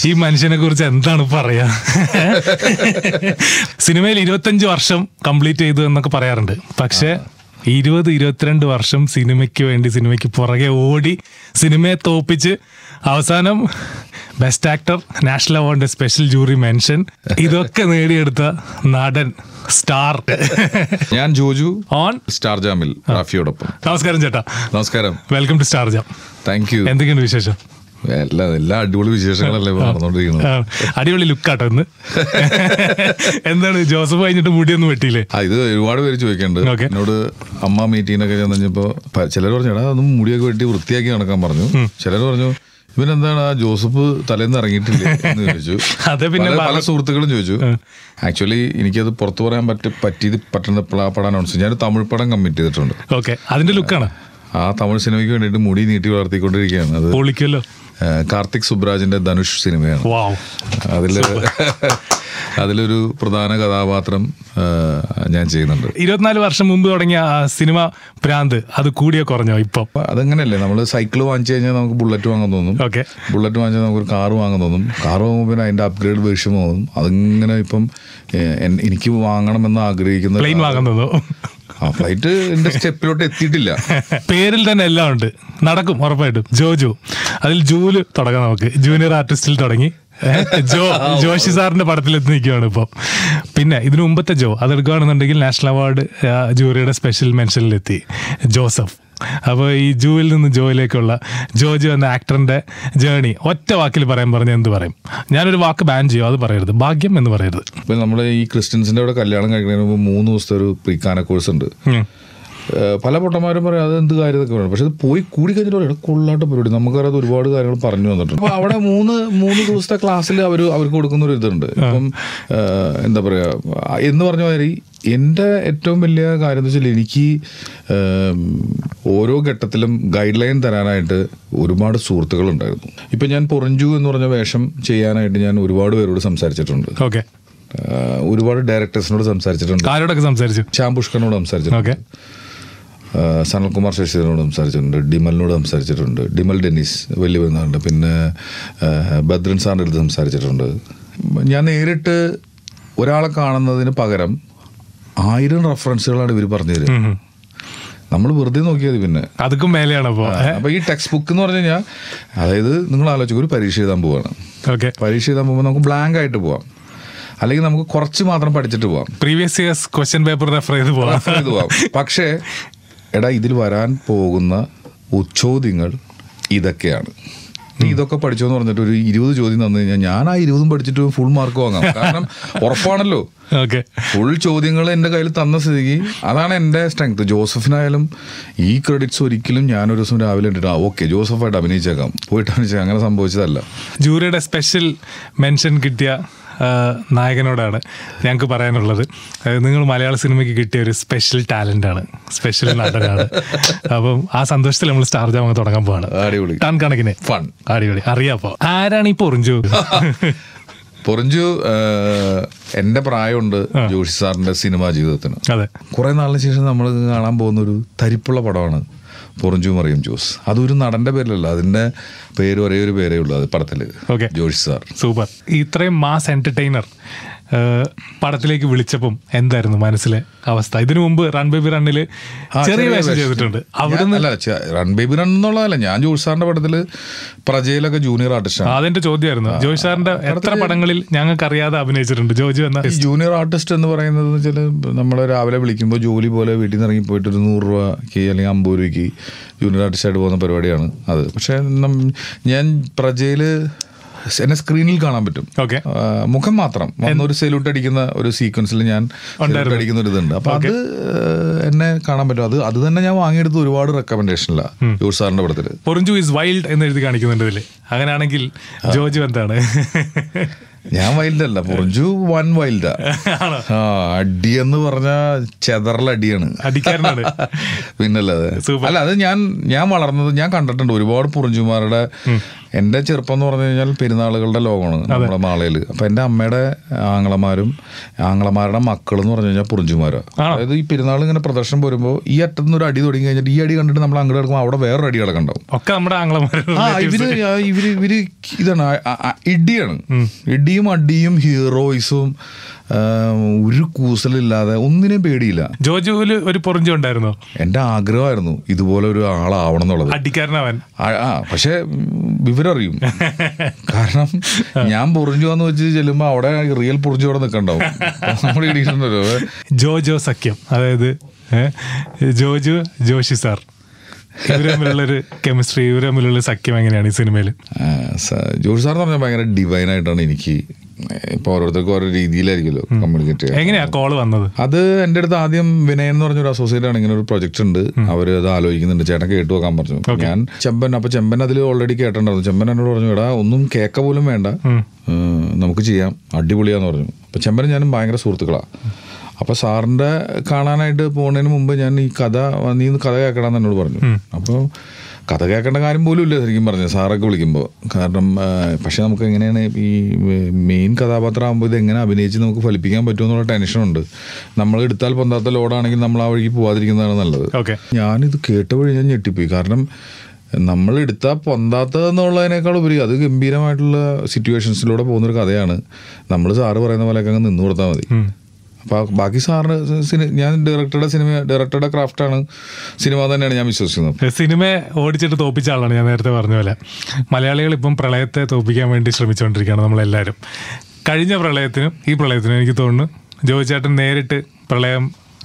ഈ മനുഷ്യനെ കുറിച്ച് എന്താണ് പറയാ സിനിമയിൽ ഇരുപത്തഞ്ച് വർഷം കംപ്ലീറ്റ് ചെയ്തു എന്നൊക്കെ പറയാറുണ്ട് പക്ഷെ ഇരുപത് ഇരുപത്തിരണ്ട് വർഷം സിനിമയ്ക്ക് വേണ്ടി സിനിമയ്ക്ക് പുറകെ ഓടി സിനിമയെ തോപ്പിച്ച് അവസാനം best actor national award special jury mention ഇതൊക്കെ നേടിയെടുത്ത നടൻ സ്റ്റാർ ഞാൻ ജോജു ഓൺ സ്റ്റാർ ജാമിൽ റാഫിയോടൊപ്പം നമസ്കാരം ചേട്ടാ നമസ്കാരം welcome to star jam thank you എന്തൊക്കെയുണ്ട് വിശേഷം എല്ലാ എല്ലാ അടിപൊളി വിശേഷങ്ങളല്ലേ ഇപ്പൊ നടന്നുകൊണ്ടിരിക്കുന്നത് ആ, അടിപൊളി ലുക്കാട്ടോ ഇന്ന് എന്താണ് ജോസഫ് കഴിഞ്ഞിട്ട് മുടിയൊന്നും വെട്ടിയില്ലേ ആ ഇത് ഒരുപാട് പേര് ചോദിക്കുന്നുണ്ട് Okay. എന്നോട് അമ്മ മീറ്റിങ്ങിനൊക്കെ ചെന്ന് കഴിഞ്ഞപ്പോ ചിലർ പറഞ്ഞു എടാ അതൊന്നും മുടിയൊക്കെ വെട്ടി വൃത്തിയാക്കി നടക്കാൻ പറഞ്ഞു ചിലർ പറഞ്ഞു ഇവനെന്താണ് ആ ജോസഫ് തലേന്ന് ഇറങ്ങിയിട്ടില്ലേ എന്ന് ചോദിച്ചു അതെ പിന്നെ പല- പല പറ- സുഹൃത്തുക്കളും ചോദിച്ചു ആക്ച്വലി എനിക്കത് പുറത്തു പറയാൻ പറ്റി പറ്റിയത് പറ്റുന്ന പടം അനൗൺസ് ഞാൻ തമിഴ് പടം കമ്മിറ്റ് ചെയ്തിട്ടുണ്ട് ഓക്കെ അതിന്റെ ലുക്കാണ് ആ തമിഴ് സിനിമയ്ക്ക് വേണ്ടിയിട്ട് മുടി നീട്ടി വളർത്തിക്കൊണ്ടിരിക്കുകയാണ് അത് പൊളിക്കുമല്ലോ ആ, കാർത്തിക് സുബ്രാജിന്റെ ധനുഷ് സിനിമയാണ് വാവ് അതില് അതിലൊരു പ്രധാന കഥാപാത്രം ആ, ഞാൻ ചെയ്യുന്നുണ്ട് ഇരുപത്തിനാല് വർഷം മുമ്പ് തുടങ്ങിയ ആ സിനിമ ഭ്രാന്ത് അത് കൂടിയോ കുറഞ്ഞോ ഇപ്പം അപ്പൊ അതങ്ങനെയല്ലേ നമ്മൾ സൈക്കിൾ വാങ്ങിച്ചു കഴിഞ്ഞാൽ നമുക്ക് ബുള്ളറ്റ് വാങ്ങാൻ തോന്നും ഓക്കെ ബുള്ളറ്റ് വാങ്ങിച്ചാൽ നമുക്ക് ഒരു കാർ വാങ്ങാൻ തോന്നും കാർ വാങ്ങുമ്പോൾ പിന്നെ അതിന്റെ അപ്ഗ്രേഡ് വേർഷൻ തോന്നും അതിങ്ങനെ ഇപ്പം ഏ, എൻ- എനിക്ക് വാങ്ങണമെന്ന് ആഗ്രഹിക്കുന്ന പ്ലെയിൻ വാങ്ങാൻ തോന്നുന്നു ആ ഫ്ലൈറ്റ് എന്റെ സ്റ്റെപ്പിലോട്ട് എത്തിയിട്ടില്ല പേരിൽ തന്നെ എല്ലാം ഉണ്ട് നടക്കും ഉറപ്പായിട്ടും ജോജു അതിൽ ജൂല് തുടങ്ങാം നമുക്ക് ജൂനിയർ ആർട്ടിസ്റ്റിൽ തുടങ്ങി ഏ, ജോ ജോഷി സാറിന്റെ പടത്തിൽ എത്തി നിൽക്കുകയാണ് ഇപ്പം പിന്നെ ഇതിനു മുമ്പത്തെ ജോ അതെടുക്കുകയാണെന്നുണ്ടെങ്കിൽ നാഷണൽ അവാർഡ് ആ, ജൂറിയുടെ സ്പെഷ്യൽ മെൻഷനിലെത്തി ജോസഫ് അപ്പോൾ ഈ ജൂവിൽ നിന്ന് ജോയിലേക്കുള്ള ജോജു എന്ന ആക്ടറിന്റെ ജേണി ഒറ്റ വാക്കിൽ പറയാൻ പറഞ്ഞ എന്ത് പറയും ഞാനൊരു വാക്ക് ബാൻ ചെയ്യും അത് പറയരുത് ഭാഗ്യം എന്ന് പറയരുത് ഇപ്പൊ നമ്മുടെ ഈ ക്രിസ്ത്യൻസിന്റെ അവിടെ കല്യാണം കഴിക്കുന്നതിന് മുമ്പ് മൂന്ന് ദിവസത്തെ ഒരു പ്രീക്കാന കോഴ്സ് ഉണ്ട് ഉം. ഏഹ് പല പൊട്ടന്മാരും പറയും അത് എന്ത് കാര്യം എന്നൊക്കെ പറയും പക്ഷെ അത് പോയി കൂടി കഴിഞ്ഞിട്ട് പറയും കൊള്ളാട്ട് പരിപാടി നമുക്കറിയാതെ ഒരുപാട് കാര്യങ്ങൾ പറഞ്ഞു വന്നിട്ടുണ്ട് അപ്പൊ അവിടെ മൂന്ന് മൂന്ന് ദിവസത്തെ ക്ലാസ്സിൽ അവർ അവർക്ക് കൊടുക്കുന്ന ഒരു ഇതുണ്ട് ഇപ്പം ഏഹ് എന്താ പറയാ എന്ന് പറഞ്ഞ മാതിരി എൻ്റെ ഏറ്റവും വലിയ കാര്യം എന്ന് വെച്ചാൽ എനിക്ക് ഏം, ഓരോ ഘട്ടത്തിലും ഗൈഡ് ലൈൻ തരാനായിട്ട് ഒരുപാട് സുഹൃത്തുക്കളുണ്ടായിരുന്നു ഇപ്പം ഞാൻ പൊറിഞ്ചു എന്ന് പറഞ്ഞ വേഷം ചെയ്യാനായിട്ട് ഞാൻ ഒരുപാട് പേരോട് സംസാരിച്ചിട്ടുണ്ട് ഓക്കെ ഏഹ് ഒരുപാട് ഡയറക്ടേഴ്സിനോട് സംസാരിച്ചിട്ടുണ്ട് ആരോടൊക്കെ സംസാരിച്ചു ശ്യാം പുഷ്കറിനോട് സംസാരിച്ചിട്ടുണ്ട് ഓക്കെ ആ, സനൽകുമാർ ശശിധരനോട് സംസാരിച്ചിട്ടുണ്ട് ഡിമലിനോട് സംസാരിച്ചിട്ടുണ്ട് ഡിമൽ ഡെന്നീസ് വലിയ വരുന്നുണ്ട് പിന്നെ ആ, ഭദ്രൻ സാറിൻ്റെ അടുത്ത് സംസാരിച്ചിട്ടുണ്ട് ഞാൻ നേരിട്ട് ഒരാളെ കാണുന്നതിന് പകരം ആയിരം റെഫറൻസുകളാണ് ഇവർ പറഞ്ഞു തരിക നമ്മൾ വെറുതെ നോക്കിയത് പിന്നെ അതുക്കും മേലെയാണ് അപ്പോൾ അപ്പൊ ഈ ടെക്സ്റ്റ് ബുക്ക് എന്ന് പറഞ്ഞു കഴിഞ്ഞാൽ അതായത് നിങ്ങൾ ആലോചിക്കും ഒരു പരീക്ഷ എഴുതാൻ പോവാണ് ഓക്കെ പരീക്ഷ എഴുതാൻ പോകുമ്പോൾ നമുക്ക് ബ്ലാങ്ക് ആയിട്ട് പോവാം അല്ലെങ്കിൽ നമുക്ക് കുറച്ച് മാത്രം പഠിച്ചിട്ട് പോവാം previous years question paper refer ചെയ്ത് പോവാം റഫർ ചെയ്ത് പോവാം പക്ഷേ എടാ ഇതിൽ വരാൻ പോകുന്ന ചോദ്യങ്ങൾ ഇതൊക്കെയാണ് നീ ഇതൊക്കെ പഠിച്ചോ എന്ന് പറഞ്ഞിട്ട് ഒരു ഇരുപത് ചോദ്യം തന്നു കഴിഞ്ഞാൽ ഞാൻ ആ ഇരുപതും പഠിച്ചിട്ട് ഫുൾ മാർക്ക് വാങ്ങാം കാരണം ഉറപ്പാണല്ലോ ഓക്കെ ഫുൾ ചോദ്യങ്ങൾ എൻ്റെ കയ്യിൽ തന്ന സ്ഥിതിക്ക് അതാണ് എൻ്റെ സ്ട്രെങ്ത് ജോസഫിനായാലും ഈ ക്രെഡിറ്റ്സ് ഒരിക്കലും ഞാനൊരു ദിവസം രാവിലെ ഇട്ടിട്ട് ഓക്കെ ജോസഫായിട്ട് അഭിനയിച്ചേക്കാം പോയിട്ട് അഭിനയിച്ചേക്കാം അങ്ങനെ സംഭവിച്ചതല്ല ജൂറിയുടെ സ്പെഷ്യൽ മെൻഷൻ കിട്ടിയ ആ, നായകനോടാണ് ഞങ്ങൾക്ക് പറയാനുള്ളത് അതായത് നിങ്ങൾ മലയാള സിനിമയ്ക്ക് കിട്ടിയ ഒരു സ്പെഷ്യൽ ടാലന്റ് ആണ് സ്പെഷ്യൽ നടനാണ് അപ്പം ആ സന്തോഷത്തിൽ നമ്മൾ സ്റ്റാർ ജാമ തുടങ്ങാൻ പോവാണ് അടിപൊളി ടൺ കണക്കിന് ഫൺ അടിപൊളി അറിയാപ്പോ ആരാണ് ഈ പൊറിഞ്ചു പൊറിഞ്ചു ഏഹ്, എൻ്റെ പ്രായമുണ്ട് ജോഷി സാറിൻ്റെ സിനിമാ ജീവിതത്തിന് അതെ കുറെ നാളിന് ശേഷം നമ്മൾ കാണാൻ പോകുന്ന ഒരു തരിപ്പുള്ള പടമാണ് പൊറിഞ്ചു മറിയം ജോസ് അതൊരു നടന്റെ പേരിലല്ല അതിന്റെ പേര് ഒരേ ഒരു പേരേ ഉള്ളൂ അത് പടത്തില് ഓക്കെ ജോഷി സാർ സൂപ്പർ ഇത്രയും മാസ് എന്റർടൈനർ പടത്തിലേക്ക് വിളിച്ചപ്പം എന്തായിരുന്നു മനസ്സിലെ അവസ്ഥ ഇതിനു മുമ്പ് റൺ ബേബി റണ്ണില് ആ, ചെറിയ വേഷം വേഷം. ചെയ്തിട്ടുണ്ട് ഞാൻ- അവിടുന്ന് അല്ല ചെ- റൺ ബേബി റൺ എന്നുള്ളതല്ല ഞാൻ ജോഷി സാറിന്റെ പടത്തില് പ്രജയിലൊക്കെ ജൂനിയർ ആർട്ടിസ്റ്റാണ് അതെന്റെ ചോദ്യമായിരുന്നു ജോയ് സാറിന്റെ എത്ര പടങ്ങളിൽ ഞങ്ങൾക്ക് അറിയാതെ അഭിനയിച്ചിട്ടുണ്ട് ജോജു എന്ന ഈ ജൂനിയർ ആർട്ടിസ്റ്റ് എന്ന് പറയുന്നത് വെച്ചാൽ നമ്മൾ രാവിലെ വിളിക്കുമ്പോൾ ജോലി പോലെ വീട്ടിൽ നിന്ന് ഇറങ്ങി പോയിട്ട് ഒരു നൂറ് രൂപയ്ക്ക് അല്ലെങ്കിൽ അമ്പത് രൂപയ്ക്ക് ജൂനിയർ ആർട്ടിസ്റ്റായിട്ട് പോകുന്ന പരിപാടിയാണ് അത് പക്ഷേ നം- ഞാൻ പ്രജയിൽ എന്നെ സ്ക്രീനിൽ കാണാൻ പറ്റും ഓക്കെ ആ, മുഖം മാത്രം വന്ന ഒരു സെല്യൂട്ട് അടിക്കുന്ന ഒരു സീക്വൻസിൽ ഞാൻ സെല്യൂട്ട് അടിക്കുന്ന ഒരു ഇതുണ്ട് അപ്പൊ അത് ഏഹ്, എന്നെ കാണാൻ പറ്റും അത് അത് തന്നെ ഞാൻ വാങ്ങിയെടുത്ത് ഒരുപാട് റെക്കമെൻഡേഷനില്ല ജോഷ് സാറിന്റെ പടത്തില് പൊറിഞ്ചു ഈസ് വൈൽഡ് എന്ന് എഴുതി കാണിക്കുന്നുണ്ട് ഇതില് അങ്ങനെയാണെങ്കിൽ ജോജു എന്താണ് ഞാൻ വൈൽഡ് അല്ല പുറഞ്ചു വൻ വൈൽഡാ ആണോ ആ അടിയെന്ന് പറഞ്ഞ ചെതറലടിയാണ് അടിക്കാരനാണ് പിന്നല്ലാതെ Super. അല്ല അത് ഞാൻ ഞാൻ വളർന്നത് ഞാൻ കണ്ടിട്ടുണ്ട് ഒരുപാട് പുറഞ്ചുമാരുടെ എന്റെ ചെറുപ്പം എന്ന് പറഞ്ഞു കഴിഞ്ഞാൽ പെരുന്നാളുകളുടെ ലോകമാണ് നമ്മുടെ മാളയിൽ അപ്പൊ എന്റെ അമ്മയുടെ ആങ്ങളമാരും ആങ്ങളമാരുടെ മക്കൾ എന്ന് പറഞ്ഞു കഴിഞ്ഞാൽ പുറിഞ്ചുമാരാ ആണോ? അതായത് ഈ പെരുന്നാൾ ഇങ്ങനെ പ്രദർശനം വരുമ്പോൾ ഈ അറ്റത്തുനിന്ന് ഒരു അടി തുടങ്ങി കഴിഞ്ഞിട്ട് ഈ അടി കണ്ടിട്ട് നമ്മൾ അങ്ങോട്ട് കിടക്കുമ്പോൾ അവിടെ വേറൊരു അടി കിടക്കണ്ടാവും ഒക്കെ നമ്മുടെ ആംഗ്ലമാരും ആ ഇവര് ആ, ഇവര് ഇവര് ഇതാണ് ആ, ആ, ആ, ഇടിയാണ് ഇടിയും അടിയും ഹീറോയിസും ആ, ഒരു കൂസലില്ലാതെ ഒന്നിനെയും പേടിയില്ല ജോജുവില് ഒരു പൊറിഞ്ചു ഉണ്ടായിരുന്നോ എന്റെ ആഗ്രഹമായിരുന്നു ഇതുപോലെ ഒരു ആളാവണം എന്നുള്ളത് അടിക്കാരനവൻ ആ ആ, പക്ഷേ ഉം, വിവരറിയും കാരണം ഞാൻ പൊറിഞ്ചു വന്ന് വെച്ച് ചെല്ലുമ്പോ അവിടെ റിയൽ പൊറിഞ്ചു അവിടെ നിൽക്കണ്ടാവും നമ്മൾ ഇടിയിട്ടുണ്ടല്ലോ ജോജോ സഖ്യം അതായത് ഏ, ജോജു ജോഷി സാർ ഇവർ തമ്മിലുള്ളൊരു കെമിസ്ട്രി ഇവർ തമ്മിലുള്ള സഖ്യം എങ്ങനെയാണ് ഈ സിനിമയിൽ ആ, സ- ജോഷി സാർ എന്ന് പറഞ്ഞാൽ ഭയങ്കര ഡിവൈൻ ആയിട്ടാണ് എനിക്ക് ഇപ്പൊ ഓരോരുത്തർക്കും ഓരോ രീതിയിലായിരിക്കുമല്ലോ കമ്മ്യൂണിക്കേറ്റ് ചെയ്യാൻ എങ്ങനെയാ കോള് വന്നത് അത് എൻ്റെ അടുത്ത് ആദ്യം വിനയൻ എന്ന് പറഞ്ഞൊരു അസോസിയേറ്റ് ആണ് ഇങ്ങനെ ഒരു പ്രൊജക്ട് ഉണ്ട് അവർ അത് ആലോചിക്കുന്നുണ്ട് ചേട്ടൻ കേട്ടു നോക്കാൻ പറഞ്ഞു ഞാൻ ചെമ്പൻ അപ്പൊ ചെമ്പൻ അതിൽ ഓൾറെഡി കേട്ടിട്ടുണ്ടായിരുന്നു ചെമ്പൻ എന്നോട് പറഞ്ഞു എടാ ഒന്നും കേക്ക പോലും വേണ്ട ഏഹ് നമുക്ക് ചെയ്യാം അടിപൊളിയാന്ന് പറഞ്ഞു അപ്പൊ ചെമ്പൻ ഞാനും ഭയങ്കര സുഹൃത്തുക്കളാ അപ്പൊ സാറിന്റെ കാണാനായിട്ട് പോകുന്നതിന് മുമ്പ് ഞാൻ ഈ കഥ നീ ഒന്ന് കഥ കേൾക്കണമെന്ന് എന്നോട് പറഞ്ഞു അപ്പോൾ കഥ കേൾക്കേണ്ട കാര്യം പോലും ഇല്ല ശരിക്കും പറഞ്ഞു സാറൊക്കെ വിളിക്കുമ്പോൾ കാരണം ആ, പക്ഷെ നമുക്ക് എങ്ങനെയാണ് ഈ മെയിൻ കഥാപാത്രം ആകുമ്പോൾ ഇത് എങ്ങനെ അഭിനയിച്ച് നമുക്ക് ഫലിപ്പിക്കാൻ പറ്റുമെന്നുള്ള ടെൻഷനുണ്ട് നമ്മൾ എടുത്താൽ പൊന്താത്ത ലോഡാണെങ്കിൽ നമ്മൾ ആ വഴിക്ക് പോവാതിരിക്കുന്നതാണ് നല്ലത് ഓക്കെ ഞാനിത് കേട്ടവഴി ഞാൻ ഞെട്ടിപ്പോയി കാരണം നമ്മൾ എടുത്താൽ പൊന്താത്തതെന്നുള്ളതിനേക്കാൾ ഉപരി അത് ഗംഭീരമായിട്ടുള്ള സിറ്റുവേഷൻസിലൂടെ പോകുന്നൊരു കഥയാണ് നമ്മൾ സാറ് പറയുന്ന പോലെയൊക്കെ അങ്ങ് നിന്ന് കൊടുത്താൽ മതി അപ്പോൾ ബാക്കി സാറിന് സിനി ഞാൻ ഡയറക്ടറുടെ സിനിമ ഡയറക്ടറുടെ ക്രാഫ്റ്റാണ് സിനിമ തന്നെയാണ് ഞാൻ വിശ്വസിക്കുന്നത് സിനിമ ഓടിച്ചിട്ട് തോപ്പിച്ച ആളാണ് ഞാൻ നേരത്തെ പറഞ്ഞ പോലെ മലയാളികൾ ഇപ്പം പ്രളയത്തെ തോപ്പിക്കാൻ വേണ്ടി ശ്രമിച്ചുകൊണ്ടിരിക്കുകയാണ് നമ്മളെല്ലാവരും കഴിഞ്ഞ പ്രളയത്തിനും ഈ പ്രളയത്തിനും എനിക്ക് തോന്നുന്നു ജോയി ചേട്ടൻ നേരിട്ട് പ്രളയം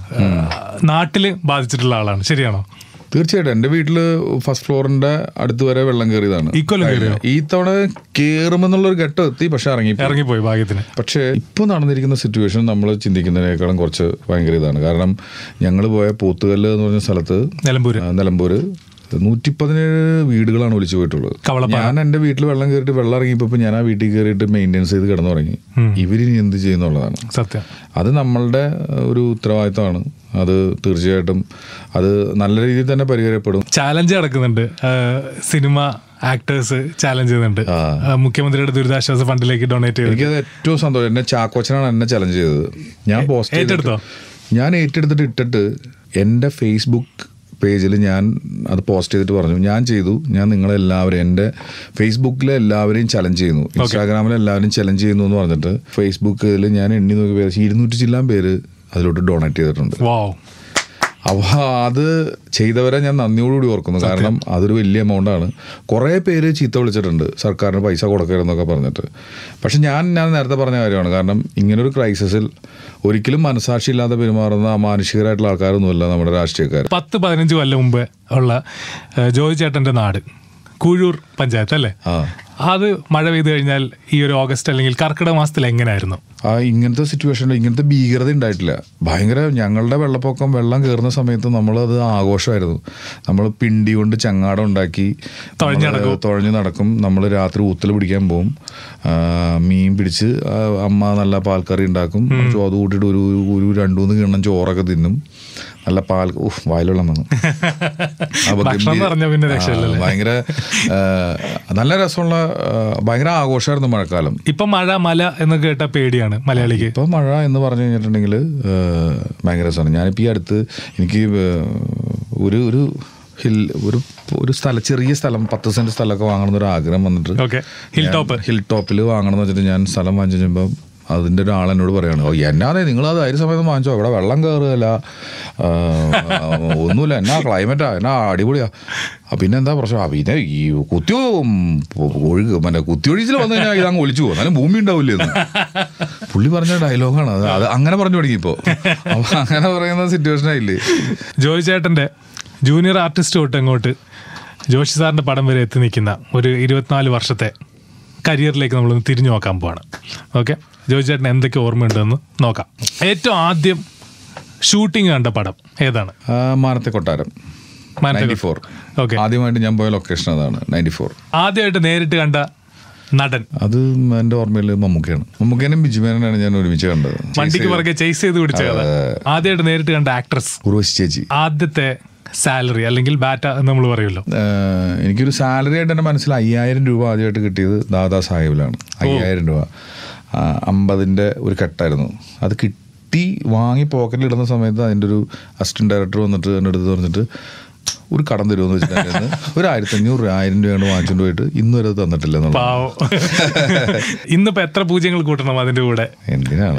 നാട്ടിൽ ബാധിച്ചിട്ടുള്ള ആളാണ് ശരിയാണോ തീർച്ചയായിട്ടും എൻ്റെ വീട്ടിൽ ഫസ്റ്റ് ഫ്ലോറിന്റെ അടുത്ത് വരെ വെള്ളം കയറിയതാണ് ഇക്കൊല്ലം കയറിയോ ഈ തവണ കയറുമെന്നുള്ള ഒരു ഘട്ടം എത്തി പക്ഷെ ഇറങ്ങി ഇറങ്ങിപ്പോയി ഭാഗ്യത്തിന് പക്ഷേ ഇപ്പോൾ നടന്നിരിക്കുന്ന സിറ്റുവേഷൻ നമ്മൾ ചിന്തിക്കുന്നതിനേക്കാളും കുറച്ച് ഭയങ്കര ഇതാണ് കാരണം ഞങ്ങൾ പോയ പോത്തുകല്ല് എന്ന് പറഞ്ഞ സ്ഥലത്ത് നിലമ്പൂര് ആ, നിലമ്പൂര് നൂറ്റി പതിനേഴ് വീടുകളാണ് ഒലിച്ചു പോയിട്ടുള്ളത് കവളപ്പാറ. ഞാൻ എൻ്റെ വീട്ടിൽ വെള്ളം കയറിയിട്ട് വെള്ളം ഇറങ്ങിയപ്പോൾ ഞാൻ ആ വീട്ടിൽ കയറിയിട്ട് മെയിൻറ്റെയിൻസ് ചെയ്ത് കിടന്നു തുടങ്ങി ഇവരിനി എന്ത് ചെയ്യുന്നുള്ളതാണ് സത്യം അത് നമ്മളുടെ ഒരു ഉത്തരവാദിത്തമാണ് അത് തീർച്ചയായിട്ടും അത് നല്ല രീതിയിൽ തന്നെ പരിഹരിക്കപ്പെടും ചാലഞ്ച് നടക്കുന്നുണ്ട് ആ, സിനിമ ആക്ടേഴ്സ് ചാലഞ്ച് ചെയ്യുന്നുണ്ട് ആ, മുഖ്യമന്ത്രിയുടെ ദുരിതാശ്വാസ ഫണ്ടിലേക്ക് ഡൊണേറ്റ് ചെയ്ത് എനിക്കത് ഏറ്റവും സന്തോഷം എന്നെ ചാക്കോച്ചനാണ് എന്നെ ചലഞ്ച് ചെയ്തത് ഞാൻ പോസ്റ്റ് ഏറ്റെടുത്തോ? ഞാൻ ഏറ്റെടുത്തിട്ട് ഇട്ടിട്ട് എൻ്റെ ഫേസ്ബുക്ക് പേജിൽ ഞാൻ അത് പോസ്റ്റ് ചെയ്തിട്ട് പറഞ്ഞു ഞാൻ ചെയ്തു ഞാൻ നിങ്ങളെല്ലാവരും എൻ്റെ ഫേസ്ബുക്കിലെ എല്ലാവരെയും ചലഞ്ച് ചെയ്യുന്നു ഇൻസ്റ്റാഗ്രാമിൽ എല്ലാവരും ചലഞ്ച് ചെയ്യുന്നു എന്ന് പറഞ്ഞിട്ട് ഫേസ്ബുക്കിൽ ഞാൻ എണ്ണി നോക്കി പേര് ഇരുന്നൂറ്റി ചില്ലാൻ പേര് അതിലോട്ട് ഡൊണേറ്റ് ചെയ്തിട്ടുണ്ട് വാവ് അപ്പോൾ അത് ചെയ്തവരെ ഞാൻ നന്ദിയോടുകൂടി ഓർക്കുന്നു കാരണം അതൊരു വലിയ എമൗണ്ട് ആണ് കുറേ പേര് ചീത്ത വിളിച്ചിട്ടുണ്ട് സർക്കാരിന് പൈസ കൊടുക്കരുതെന്നൊക്കെ പറഞ്ഞിട്ട് പക്ഷെ ഞാൻ ഞാൻ നേരത്തെ പറഞ്ഞ കാര്യമാണ് കാരണം ഇങ്ങനൊരു ക്രൈസിസിൽ ഒരിക്കലും മനസാക്ഷി ഇല്ലാതെ പെരുമാറുന്ന അമാനുഷികരായിട്ടുള്ള ആൾക്കാരൊന്നുമല്ല നമ്മുടെ രാഷ്ട്രീയക്കാർ പത്ത് പതിനഞ്ച് കൊല്ലം മുമ്പ് ഉള്ള ആ, ജോയി ചേട്ടന്റെ നാട് കൂഴൂർ പഞ്ചായത്ത് അല്ലേ ആ അത് മഴ പെയ്തു കഴിഞ്ഞാൽ ഈ ഒരു ഓഗസ്റ്റ് അല്ലെങ്കിൽ കർക്കിടക മാസത്തിൽ എങ്ങനെയായിരുന്നു ആ ഇങ്ങനത്തെ സിറ്റുവേഷനിൽ ഇങ്ങനത്തെ ഭീകരത ഉണ്ടായിട്ടില്ല ഭയങ്കര ഞങ്ങളുടെ വെള്ളപ്പൊക്കം വെള്ളം കയറുന്ന സമയത്ത് നമ്മളത് ആഘോഷമായിരുന്നു നമ്മൾ പിണ്ടി കൊണ്ട് ചങ്ങാടം ഉണ്ടാക്കി തുഴഞ്ഞ് നമ്മള് തുഴഞ്ഞ് നടക്കും നമ്മൾ രാത്രി ഊത്തൽ പിടിക്കാൻ പോകും ആ, മീൻ പിടിച്ച് ആ, അമ്മ നല്ല പാൽക്കറി ഉണ്ടാക്കും അത് കൂട്ടിയിട്ട് ഒരു ഒരു രണ്ടു മൂന്ന് കിണ്ണം ചോറൊക്കെ തിന്നും നല്ല പാൽ ഉഫ് വായിലുള്ള വന്നു അപ്പൊ ഭക്ഷണം എന്ന് ഗംഭീര- പറഞ്ഞാൽ പിന്നെ ആ, രക്ഷയില്ലല്ലേ ഭയങ്കര ആ, നല്ല രസമുള്ള ആ, ഭയങ്കര ആഘോഷമായിരുന്നു മഴക്കാലം ഇപ്പൊ മഴ മല എന്ന് കേട്ട പേടിയാണ് മലയാളിക്ക് ഇപ്പൊ മഴ എന്ന് പറഞ്ഞു കഴിഞ്ഞിട്ടുണ്ടെങ്കിൽ ഭയങ്കര രസമാണ് ഞാനിപ്പോൾ ഈ അടുത്ത് എനിക്ക് ഏഹ്, ഒരു ഒരു ഹിൽ ഒരു ഒരു സ്ഥലം ചെറിയ സ്ഥലം പത്ത് സെന്റ് സ്ഥലമൊക്കെ വാങ്ങണമെന്ന് ഒരു ആഗ്രഹം വന്നിട്ട് ഓക്കെ ഹിൽ ടോപ്പ് ഹിൽ ടോപ്പിൽ വാങ്ങണം എന്ന് വെച്ചിട്ട് ഞാൻ സ്ഥലം വാങ്ങിച്ചു കഴിയുമ്പോൾ അതിൻ്റെ ഒരാൾ എന്നോട് പറയാണ് ഓ എന്നാതെ നിങ്ങൾ അത് അരി സമയത്ത് വാങ്ങിച്ചോ ഇവിടെ വെള്ളം കയറുകയല്ല ആ, ഒന്നുമില്ല എന്നാ ക്ലൈമറ്റാ എന്നാ അടിപൊളിയാ ആ, പിന്നെ എന്താ പ്രശ്നം ആ, പിന്നെ ഈ കുത്തി ഒഴുക മറ്റേ കുത്തിയൊഴിച്ചിൽ വന്നു കഴിഞ്ഞാൽ ഇതങ്ങ് ഒലിച്ചു പോകും എന്നാലും ഭൂമി ഉണ്ടാവില്ലേ എന്ന്. പുള്ളി പറഞ്ഞ ഡയലോഗാണ് അത് അത് അങ്ങനെ പറഞ്ഞു തുടങ്ങി ഇപ്പോൾ അപ്പൊ അങ്ങനെ പറയുന്ന സിറ്റുവേഷൻ ആയില്ലേ ജോയി ചേട്ടന്റെ ജൂനിയർ ആർട്ടിസ്റ്റ് തൊട്ട് അങ്ങോട്ട് ജോഷി സാറിന്റെ പടം വരെ എത്തി നിൽക്കുന്ന ഒരു ഇരുപത്തിനാല് വർഷത്തെ കരിയറിലേക്ക് നമ്മളൊന്ന് തിരിഞ്ഞു നോക്കാൻ പോവാണ് ഓക്കെ ജോയി ചേട്ടൻ എന്തൊക്കെ ഓർമ്മയുണ്ടെന്ന് നോക്കാം ഏറ്റവും ആദ്യം ഷൂട്ടിംഗ് കണ്ട പടം ഏതാണ് ആ, മാനത്തെ കൊട്ടാരം നയൻറ്റി ഫോർ ഓക്കെ ആദ്യമായിട്ട് ഞാൻ പോയ ലൊക്കേഷൻ അതാണ് നയൻറ്റി ഫോർ ആദ്യമായിട്ട് നേരിട്ട് കണ്ട നടൻ അത് എൻ്റെ ഓർമ്മയിൽ മമ്മൂക്കയാണ് മമ്മൂക്കേനും ബിജുമേനാണ് ഞാൻ ഒരുമിച്ച് കണ്ടത് വണ്ടിക്ക് പുറകെ ചേസ് ചെയ്ത് പിടിച്ച കഥ ആദ്യമായിട്ട് നേരിട്ട് കണ്ട ആക്ട്രസ് ഉർവശി ചേച്ചി ആദ്യത്തെ സാലറി അല്ലെങ്കിൽ ബാറ്റ എന്ന് നമ്മൾ പറയുമല്ലോ ഏഹ് എനിക്കൊരു സാലറി ആയിട്ട് എൻ്റെ മനസ്സിൽ അയ്യായിരം രൂപ ആദ്യമായിട്ട് കിട്ടിയത് ദാദാ സാഹിബിലാണ് അയ്യായിരം രൂപ ആ, അമ്പതിൻ്റെ ഒരു കെട്ടായിരുന്നു അത് കിട്ടി വാങ്ങി പോക്കറ്റിൽ ഇടുന്ന സമയത്ത് അതിൻ്റെ ഒരു അസിസ്റ്റന്റ് ഡയറക്ടർ വന്നിട്ട് എൻ്റെ അടുത്ത് പറഞ്ഞിട്ട് ഒരു കടം തരുമെന്ന് വെച്ചിട്ടുണ്ടായിരുന്നു ഒരു ആയിരത്തി അഞ്ഞൂറ് രൂപ ആയിരം രൂപയാണ് വാങ്ങിച്ചുകൊണ്ട് പോയിട്ട് ഇന്ന് വരെ അത് തന്നിട്ടില്ല എന്നുള്ളത് പാവം ഇന്നിപ്പോ എത്ര പൂജ്യങ്ങൾ കൂട്ടണം അതിന്റെ കൂടെ എന്തിനാണ്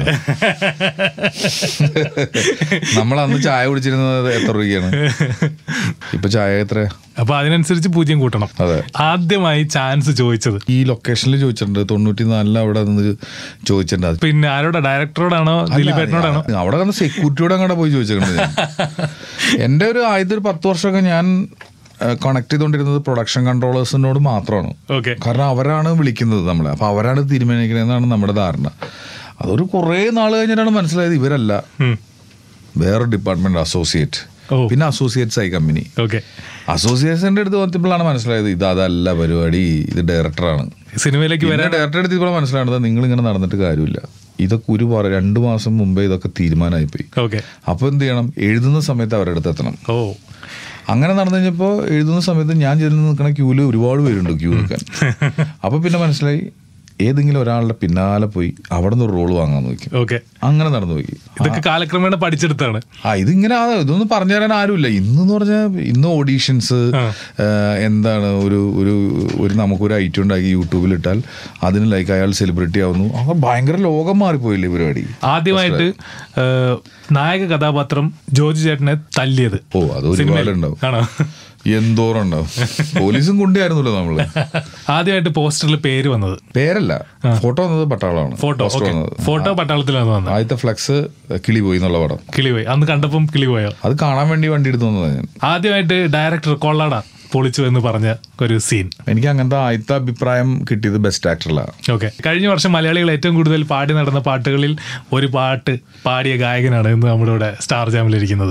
നമ്മൾ അന്ന് ചായ കുടിച്ചിരുന്നത് എത്ര രൂപയ്ക്കാണ് ഇപ്പൊ ചായ എത്ര അപ്പൊ അതിനനുസരിച്ച് പൂജ്യം കൂട്ടണം അതെ ആദ്യമായി ചാൻസ് ചോദിച്ചത് ഈ ലൊക്കേഷനിൽ ചോദിച്ചിട്ടുണ്ട് തൊണ്ണൂറ്റി നാലിൽ അവിടെ നിന്ന് ചോദിച്ചിട്ടുണ്ട് അത് പിന്നെ ആരോടാ ഡയറക്ടറോടാണോ ദിലീപേട്ടനോടാണോ അവിടെ വന്ന് സെക്യൂരിറ്റിയോട് അങ്ങോട്ട് പോയി ചോദിച്ചിട്ടുണ്ട് ഞാൻ. എൻ്റെ ഒരു ആദ്യത്തെ ഒരു പത്ത് വർഷമൊക്കെ ഞാൻ കണക്ട് ചെയ്തുകൊണ്ടിരുന്നത് പ്രൊഡക്ഷൻ കൺട്രോളേഴ്സിനോട് മാത്രമാണ് ഓക്കെ കാരണം അവരാണ് വിളിക്കുന്നത് നമ്മളെ അപ്പൊ അവരാണ് തീരുമാനിക്കണമെന്നാണ് നമ്മുടെ ധാരണ അതൊരു കുറേ നാൾ കഴിഞ്ഞിട്ടാണ് മനസ്സിലായത് ഇവരല്ല വേറെ ഡിപ്പാർട്ട്മെന്റ് അസോസിയേറ്റ് ഓ. പിന്നെ അസോസിയേറ്റ്സ് ആയി കമ്പനി ഓക്കെ അസോസിയേഷൻ്റെ അടുത്ത് വന്നപ്പോഴാണ് മനസ്സിലായത് ഇത് അതല്ല പരിപാടി ഇത് ഡയറക്ടറാണ് സിനിമയിലേക്ക് പിന്നെ വരാൻ ഡയറക്ടർ അടുത്ത് ഇപ്പോൾ മനസ്സിലാണത് നിങ്ങൾ ഇങ്ങനെ നടന്നിട്ട് കാര്യമില്ല ഇതൊക്കെ ഒരു പറ രണ്ടു മാസം മുമ്പേ ഇതൊക്കെ തീരുമാനമായിപ്പോയി ഓക്കെ അപ്പോൾ എന്ത് ചെയ്യണം എഴുതുന്ന സമയത്ത് അവരുടെ അടുത്ത് എത്തണം ഓ അങ്ങനെ നടന്നു കഴിഞ്ഞപ്പോൾ എഴുതുന്ന സമയത്ത് ഞാൻ ചെന്ന് നിൽക്കുന്ന ക്യൂല് ഒരുപാട് പേരുണ്ട് ക്യൂ നിൽക്കാൻ അപ്പോൾ പിന്നെ മനസ്സിലായി ഏതെങ്കിലും ഒരാളുടെ പിന്നാലെ പോയി അവിടെ നിന്ന് ഒരു റോള് വാങ്ങാൻ നോക്കി ഓക്കെ അങ്ങനെ നടന്നു പോയി ഇതൊക്കെ കാലക്രമേണ പഠിച്ചെടുത്താണ് ആ ഇതിങ്ങനെ ആ ഇതൊന്നും പറഞ്ഞു തരാൻ ആരുമില്ല ഇന്നെന്ന് പറഞ്ഞാൽ ഇന്ന് ഓഡീഷൻസ് എന്താണ് ഒരു ഒരു ഒരു നമുക്കൊരു ഐറ്റം ഉണ്ടാക്കി യൂട്യൂബിൽ ഇട്ടാൽ അതിന് ലൈക്ക് അയാൾ സെലിബ്രിറ്റി ആവുന്നു അങ്ങനെ ഭയങ്കര ലോകം മാറിപ്പോയില്ലേ ഈ പരിപാടി ആദ്യമായിട്ട് ഏഹ്, നായക കഥാപാത്രം ജോജു ചേട്ടനെ തല്ലിയത് ഓ അത് ഒരുപാടുണ്ടാവും ആണോ എന്തോരം ഉണ്ടാവും പോലീസും കൊണ്ടിയായിരുന്നല്ലോ നമ്മള് ആദ്യമായിട്ട് പോസ്റ്ററിൽ പേര് വന്നത് പേരല്ല ഫോട്ടോ വന്നത് പട്ടാളമാണ് ഫോട്ടോ Poster ഓക്കെ വന്നത് ഫോട്ടോ പട്ടാളത്തിലാണ് വന്നത് ആദ്യത്തെ ഫ്ലെക്സ് കിളി പോയി എന്നുള്ള പടം കിളിപോയി അന്ന് കണ്ടപ്പം കിളിപോയോ അത് കാണാൻ വേണ്ടി വണ്ടി എടുത്തു വന്നതാണ് ഞാൻ ആദ്യമായിട്ട് ഡയറക്ടർ കൊള്ളാട പൊളിച്ചു എന്ന് പറഞ്ഞ ഒരു സീൻ എനിക്ക് അങ്ങനത്തെ ആദ്യത്തെ അഭിപ്രായം കിട്ടിയത് ബെസ്റ്റ് ആക്ടറിലാണ് ഓക്കെ കഴിഞ്ഞ വർഷം മലയാളികൾ ഏറ്റവും കൂടുതൽ പാടി നടന്ന പാട്ടുകളിൽ ഒരു പാട്ട് പാടിയ ഗായകനാണ് ഇന്ന് നമ്മുടെ ഇവിടെ സ്റ്റാർ ജാമിലിരിക്കുന്നത്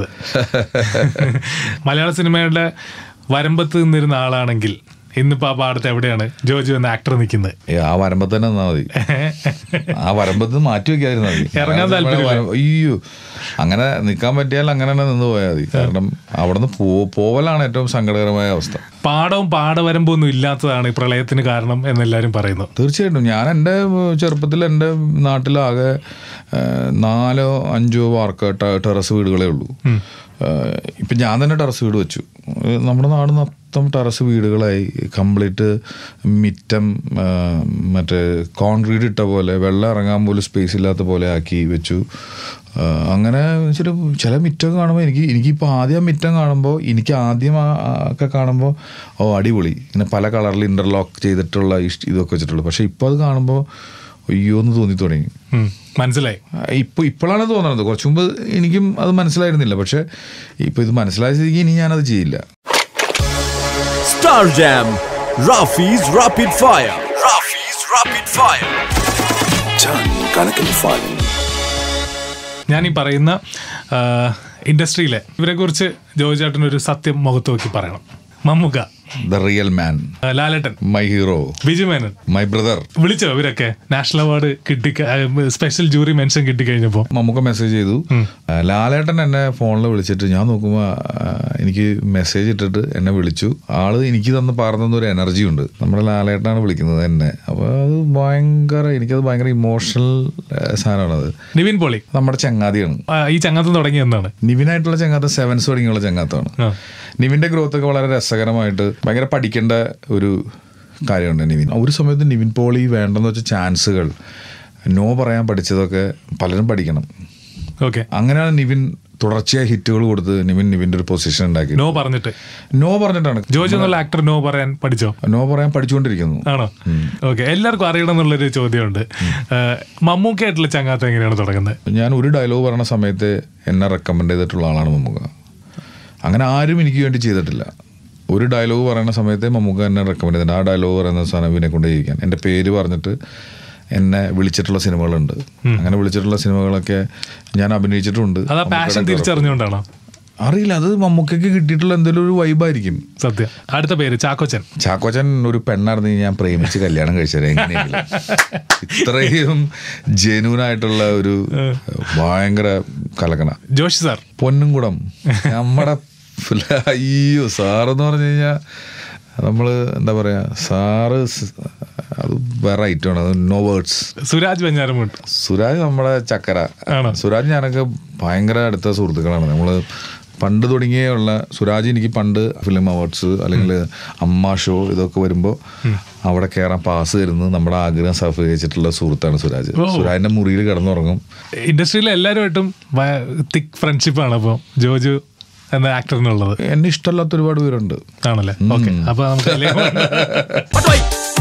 മലയാള സിനിമയുടെ വരമ്പത്ത് നിന്നിരുന്ന ആളാണെങ്കിൽ ഇന്നിപ്പോ ആ പാടത്ത് എവിടെയാണ് ജോജു എന്ന ആക്ടർ നിൽക്കുന്നത് ഏ, ആ വരമ്പത്ത് തന്നെ നിന്നാ മതി ആ വരമ്പത്ത് മാറ്റി വെക്കാതിരുന്നാ മതി ഇറങ്ങാൻ താല്പര്യമില്ല. വര- അയ്യോ അങ്ങനെ നിൽക്കാൻ പറ്റിയാൽ അങ്ങനെ തന്നെ നിന്ന് പോയാൽ മതി കാരണം അവിടുന്ന് പോ പോവലാണ് ഏറ്റവും സങ്കടകരമായ അവസ്ഥ പാടവും പാടവരമ്പൊന്നും ഇല്ലാത്തതാണ് ഈ പ്രളയത്തിന് കാരണം എന്നെല്ലാരും പറയുന്നു തീർച്ചയായിട്ടും ഞാൻ എൻ്റെ ചെറുപ്പത്തിൽ എൻ്റെ നാട്ടിലാകെ ഏ, നാലോ അഞ്ചോ വാർക്ക ടെ- ടെറസ് വീടുകളേ ഉള്ളൂ ഏ, ഇപ്പം ഞാൻ തന്നെ ടെറസ് വീട് വെച്ചു ഏ, നമ്മുടെ നാട് മൊത്തം ടെറസ് വീടുകളായി കംപ്ലീറ്റ് മിറ്റം ഏ, മറ്റേ കോൺക്രീറ്റ് ഇട്ട പോലെ വെള്ളം ഇറങ്ങാൻ പോലും സ്പേസ് ഇല്ലാത്ത പോലെ ആക്കി വെച്ചു ആ, അങ്ങനെ വെച്ചിട്ട് ചില മിറ്റം കാണുമ്പോൾ എനിക്ക് എനിക്കിപ്പോൾ ആദ്യം ആ മിറ്റം കാണുമ്പോൾ എനിക്ക് ആദ്യം ആ- ആ ഒക്കെ കാണുമ്പോൾ ഓ അടിപൊളി ഇങ്ങനെ പല കളറിൽ ഇൻ്റർലോക്ക് ചെയ്തിട്ടുള്ള ഇഷ്- ഇതൊക്കെ വെച്ചിട്ടുള്ളൂ പക്ഷേ ഇപ്പോൾ അത് കാണുമ്പോൾ അയ്യോ എന്ന് തോന്നി തുടങ്ങി ഉം, മനസ്സിലായി ഇപ്പോൾ ഇപ്പോഴാണ് തോന്നുന്നത് കുറച്ച് മുമ്പ് എനിക്കും അത് മനസ്സിലായിരുന്നില്ല പക്ഷേ ഇപ്പോൾ ഇത് മനസ്സിലായ സ്ഥിതിക്ക് ഇനി ഞാനത് ചെയ്യില്ല Star Jam. Rafi's Rapid Fire. Rafi's Rapid Fire. Ton കണക്കിന് fun. ഞാൻ ഈ പറയുന്ന ഇൻഡസ്ട്രിയിലെ ഇവരെ കുറിച്ച് ജോജു ചേട്ടൻ ഒരു സത്യം മുഖത്ത് നോക്കി പറയണം മമ്മൂക്ക ദ റിയൽ മാൻ ആ, Lalettan my hero Biju Menon my brother വിളിച്ചോ ഇവരൊക്കെ നാഷണൽ അവാർഡ് കിട്ടി സ്പെഷ്യൽ ജൂറി മെൻഷൻ കിട്ടിക്കഴിഞ്ഞപ്പോ നമുക്ക് മെസ്സേജ് ചെയ്തു ആ, ലാലേട്ടൻ എന്നെ ഫോണിൽ വിളിച്ചിട്ട് ഞാൻ നോക്കുമ്പോൾ എനിക്ക് മെസ്സേജ് ഇട്ടിട്ട് എന്നെ വിളിച്ചു ആള് എനിക്ക് തന്ന് പറഞ്ഞ ഒരു എനർജി ഉണ്ട് നമ്മുടെ ലാലേട്ടനാണ് വിളിക്കുന്നത് എന്നെ അപ്പോൾ അത് ഭയങ്കര എനിക്കത് ഭയങ്കര ഇമോഷണൽ സാധനമാണത് നിവിൻ പോളി നമ്മുടെ ചങ്ങാതിയാണ് ആ, ഈ ചങ്ങാത്തം തുടങ്ങി എന്നാണ് നിവിനായിട്ടുള്ള ചങ്ങാത്തം സെവൻസ് തുടങ്ങിയുള്ള ചങ്ങാത്തമാണ് ആ. നിവിന്റെ ഗ്രോത്ത് ഒക്കെ വളരെ രസകരമായിട്ട് ഭയങ്കര പഠിക്കേണ്ട ഒരു കാര്യമുണ്ട് നിവിൻ ഒരു സമയത്ത് നിവിൻ പോളി വേണ്ടെന്ന് വെച്ച ചാൻസുകൾ നോ പറയാൻ പഠിച്ചതൊക്കെ പലരും പഠിക്കണം ഓക്കെ അങ്ങനെയാണ് നിവിൻ തുടർച്ചയായി ഹിറ്റുകൾ കൊടുത്ത് നിവിൻ നിവിന്റെ ഒരു പൊസിഷൻ ഉണ്ടാക്കി നോ പറഞ്ഞിട്ട് നോ പറഞ്ഞിട്ടാണ് ജോജു എന്നുള്ള ആക്ടർ നോ പറയാൻ പഠിച്ചോ നോ പറയാൻ പഠിച്ചുകൊണ്ടിരിക്കുന്നു ആണോ ഓക്കെ എല്ലാവർക്കും അറിയണം എന്നുള്ളൊരു ചോദ്യമുണ്ട് മമ്മൂക്കായിട്ടുള്ള ചങ്ങാത്തം എങ്ങനെയാണ് തുടങ്ങുന്നത് ഞാൻ ഒരു ഡയലോഗ് പറയുന്ന സമയത്ത് എന്നെ റെക്കമെൻഡ് ചെയ്തിട്ടുള്ള ആളാണ് മമ്മൂക്ക അങ്ങനെ ആരും എനിക്ക് വേണ്ടി ചെയ്തിട്ടില്ല ഒരു ഡയലോഗ് പറയുന്ന സമയത്ത് മമ്മൂക്ക എന്നെ റെക്കമെൻഡ് ചെയ്തിട്ടുണ്ട് ആ ഡയലോഗ് പറയുന്ന സാധനം ഇവനെ കൊണ്ട് ചെയ്യിക്കാൻ എൻ്റെ പേര് പറഞ്ഞിട്ട് എന്നെ വിളിച്ചിട്ടുള്ള സിനിമകളുണ്ട് അങ്ങനെ വിളിച്ചിട്ടുള്ള സിനിമകളൊക്കെ ഞാൻ അഭിനയിച്ചിട്ടുണ്ട് അത് ആ പാഷൻ തിരിച്ചറിഞ്ഞുകൊണ്ടാണോ അറിയില്ല അത് മമ്മൂക്കയ്ക്ക് കിട്ടിയിട്ടുള്ള എന്തെങ്കിലും ഒരു വൈബായിരിക്കും സത്യം അടുത്ത പേര് ചാക്കോച്ചൻ ചാക്കോച്ചൻ ഒരു പെണ്ണായിരുന്നു ഞാൻ പ്രേമിച്ച് കല്യാണം കഴിച്ചത് എങ്ങനെയെങ്കിലും ഇത്രയും ജെന്യൂൻ ആയിട്ടുള്ള ഒരു ഭയങ്കര കലക്കണ ജോഷി സാർ പൊന്നും കുടം നമ്മുടെ പിള്ള- അയ്യോ സാറെന്ന് പറഞ്ഞു കഴിഞ്ഞാൽ നമ്മള് എന്താ പറയാ സാറ് സ്- അത് വേറെ ഐറ്റമാണ് അത് നോ വേർഡ്സ് സുരാജ് വെഞ്ഞാറമൂട്ട് സുരാജ് നമ്മുടെ ചക്കര ആണോ? സുരാജ് ഞാനൊക്കെ ഭയങ്കര അടുത്ത സുഹൃത്തുക്കളാണ് നമ്മള് പണ്ട് തുടങ്ങിയുള്ള സുരാജ് എനിക്ക് പണ്ട് ഫിലിം അവാർഡ്സ് അല്ലെങ്കിൽ അമ്മ ഷോ ഇതൊക്കെ വരുമ്പോൾ അവിടെ കയറാൻ പാസ് തരുന്നത് നമ്മുടെ ആഗ്രഹം സഫകരിച്ചിട്ടുള്ള സുഹൃത്താണ് സുരാജ് ഓ. സുരാജിന്റെ മുറിയിൽ കിടന്നുറങ്ങും ഇൻഡസ്ട്രിയിലെ എല്ലാവരുമായിട്ടും തിക് ഫ്രണ്ട്ഷിപ്പാണ് അപ്പോൾ ജോജു എന്ന ആക്ടറിനുള്ളത് എന്നെ ഇഷ്ടമല്ലാത്ത ഒരുപാട് പേരുണ്ട് ആണല്ലേ ഓക്കെ അപ്പൊ നമുക്ക് അതിലേക്ക് പോകാം. But why?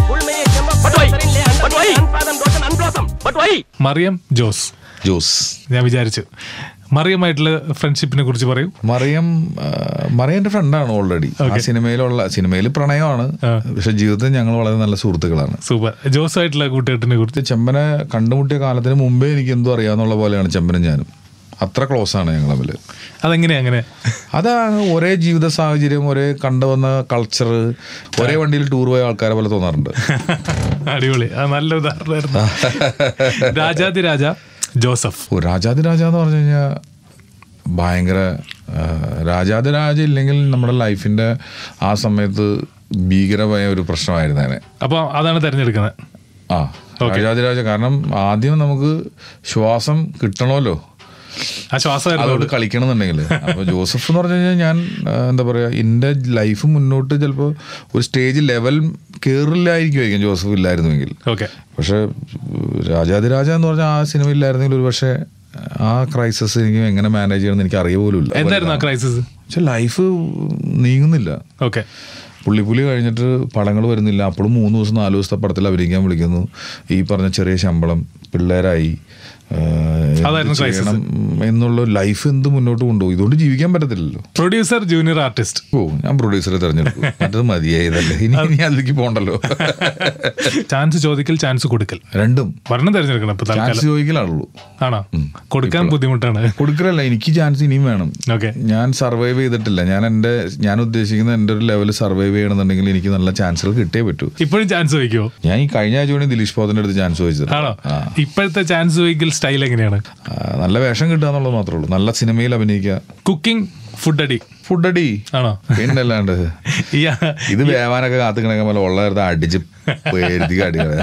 But why? But why? Unfathom, Roshan, unblossom. But why? Mariyam Jose Jose ഞാൻ വിചാരിച്ചു മറിയമായിട്ടുള്ള ഫ്രണ്ട്ഷിപ്പിനെ കുറിച്ച് പറയൂ മറിയം ആ, മറിയം എന്റെ ഫ്രണ്ടാണ് ഓൾറെഡി ആ Okay. സിനിമയിലുള്ള സിനിമയിൽ പ്രണയമാണ് ആ. പക്ഷെ ജീവിതത്തിൽ ഞങ്ങൾ വളരെ നല്ല സുഹൃത്തുക്കളാണ് സൂപ്പർ ജോസുമായിട്ടുള്ള കൂട്ടുകെട്ടിനെ കുറിച്ച് ചെമ്പനെ കണ്ടുമുട്ടിയ കാലത്തിന് മുമ്പേ എനിക്ക് എന്തോ അറിയാന്നുള്ള പോലെയാണ് ചെമ്പനും ഞാനും അത്ര ക്ലോസ് ആണ് ഞങ്ങൾ തമ്മിൽ അതെങ്ങനെയാ അങ്ങനെ അതാണ് ഒരേ ജീവിത സാഹചര്യം ഒരേ കണ്ടുവന്ന കൾച്ചർ ഒരേ വണ്ടിയിൽ ടൂർ പോയ ആൾക്കാരെ പോലെ തോന്നാറുണ്ട് അടിപൊളി അത് നല്ല ഉദാഹരണമായിരുന്നു രാജാതി രാജ ജോസഫ് ഓ രാജാതിരാജ എന്ന് പറഞ്ഞു കഴിഞ്ഞാൽ ഭയങ്കര ആ, രാജാതിരാജ ഇല്ലെങ്കിൽ നമ്മുടെ ലൈഫിന്റെ ആ സമയത്ത് ഭീകരമായ ഒരു പ്രശ്നമായിരുന്നേനെ അപ്പൊ അതാണ് തെരഞ്ഞെടുക്കുന്നത് ആ രാജാതിരാജ കാരണം ആദ്യം നമുക്ക് ശ്വാസം കിട്ടണമല്ലോ ആ ശ്വാസമായിരുന്നു അതുകൊണ്ട് കളിക്കണമെന്നുണ്ടെങ്കിൽ അപ്പൊ ജോസഫ് എന്ന് പറഞ്ഞു കഴിഞ്ഞാൽ ഞാൻ ആ, എന്താ പറയാ എൻ്റെ ലൈഫ് മുന്നോട്ട് ചിലപ്പോൾ ഒരു സ്റ്റേജ് ലെവൽ കയറില്ലായിരിക്കുമായിരിക്കും ജോസഫ് ഇല്ലായിരുന്നുവെങ്കിൽ ഓക്കെ പക്ഷെ രാജാതിരാജ എന്ന് പറഞ്ഞാൽ ആ സിനിമ ഇല്ലായിരുന്നെങ്കിൽ ഒരു പക്ഷേ ആ ക്രൈസിസ് എനിക്ക് എങ്ങനെ മാനേജ് ചെയ്യണമെന്ന് എനിക്ക് അറിയ പോലും ഇല്ല എന്തായിരുന്നു ആ ക്രൈസിസ് പക്ഷെ ലൈഫ് നീങ്ങുന്നില്ല ഓക്കെ പുള്ളിപ്പുലി കഴിഞ്ഞിട്ട് പടങ്ങൾ വരുന്നില്ല അപ്പോഴും മൂന്ന് ദിവസം നാല് ദിവസത്തെ പടത്തിൽ അഭിനയിക്കാൻ വിളിക്കുന്നു ഈ പറഞ്ഞ ചെറിയ ശമ്പളം പിള്ളേരായി ആ, എന്ത് അതായിരുന്നു crisis. ചെയ്യണം എന്നുള്ള ലൈഫ് എന്ത് മുന്നോട്ട് കൊണ്ടുപോകും ഇതുകൊണ്ട് ജീവിക്കാൻ പറ്റത്തില്ലല്ലോ പ്രൊഡ്യൂസർ ജൂനിയർ ആർട്ടിസ്റ്റ് ഓ ഞാൻ പ്രൊഡ്യൂസറെ തിരഞ്ഞെടുക്കും മറ്റത് മതിയായതല്ലേ ഇനി ഇനി അതിലേക്ക് പോകണ്ടല്ലോ ചാൻസ് ചോദിക്കൽ ചാൻസ് കൊടുക്കൽ രണ്ടും ഒരെണ്ണം തിരഞ്ഞെടുക്കണം ഇപ്പൊ ചാൻസ് തൽക്കാലം ചോദിക്കലാണുള്ളൂ ആണോ കൊടുക്കാൻ ബുദ്ധിമുട്ടാണ് കൊടുക്കലല്ല എനിക്ക് ചാൻസ് ഇനിയും വേണം ഓക്കെ ഞാൻ സർവൈവ് ചെയ്തിട്ടില്ല ഞാൻ എൻ്റെ ഞാൻ ഉദ്ദേശിക്കുന്ന എൻ്റെ ഒരു ലെവൽ സർവൈവ് ചെയ്യണമെന്നുണ്ടെങ്കിൽ എനിക്ക് നല്ല ചാൻസുകൾ കിട്ടിയേ പറ്റൂ ഇപ്പോഴും ചാൻസ് ചോദിക്കുമോ ഞാൻ ഈ കഴിഞ്ഞ ആഴ്ച കൂടി ദിലീഷ് പോത്തിന്റെ അടുത്ത് ചാൻസ് ചോദിച്ചത് ആണോ ആ. ഇപ്പോഴത്തെ ചാൻസ് ചോദിക്കൽ സ്റ്റൈൽ എങ്ങനെയാണ് ആ, നല്ല വേഷം കിട്ടുക എന്നുള്ളത് മാത്രമേ ഉള്ളൂ നല്ല സിനിമയിൽ അഭിനയിക്കുക കുക്കിംഗ് ഫുഡ് അടി ഫുഡ് അടി ആണോ പിന്നല്ലാണ്ട് ഈ ഇത് വേവാനൊക്കെ കാത്തു കിടക്കാൻ പോലെ ഉള്ളവരുടെ അടിച്ച് പേരുതി അടികളെ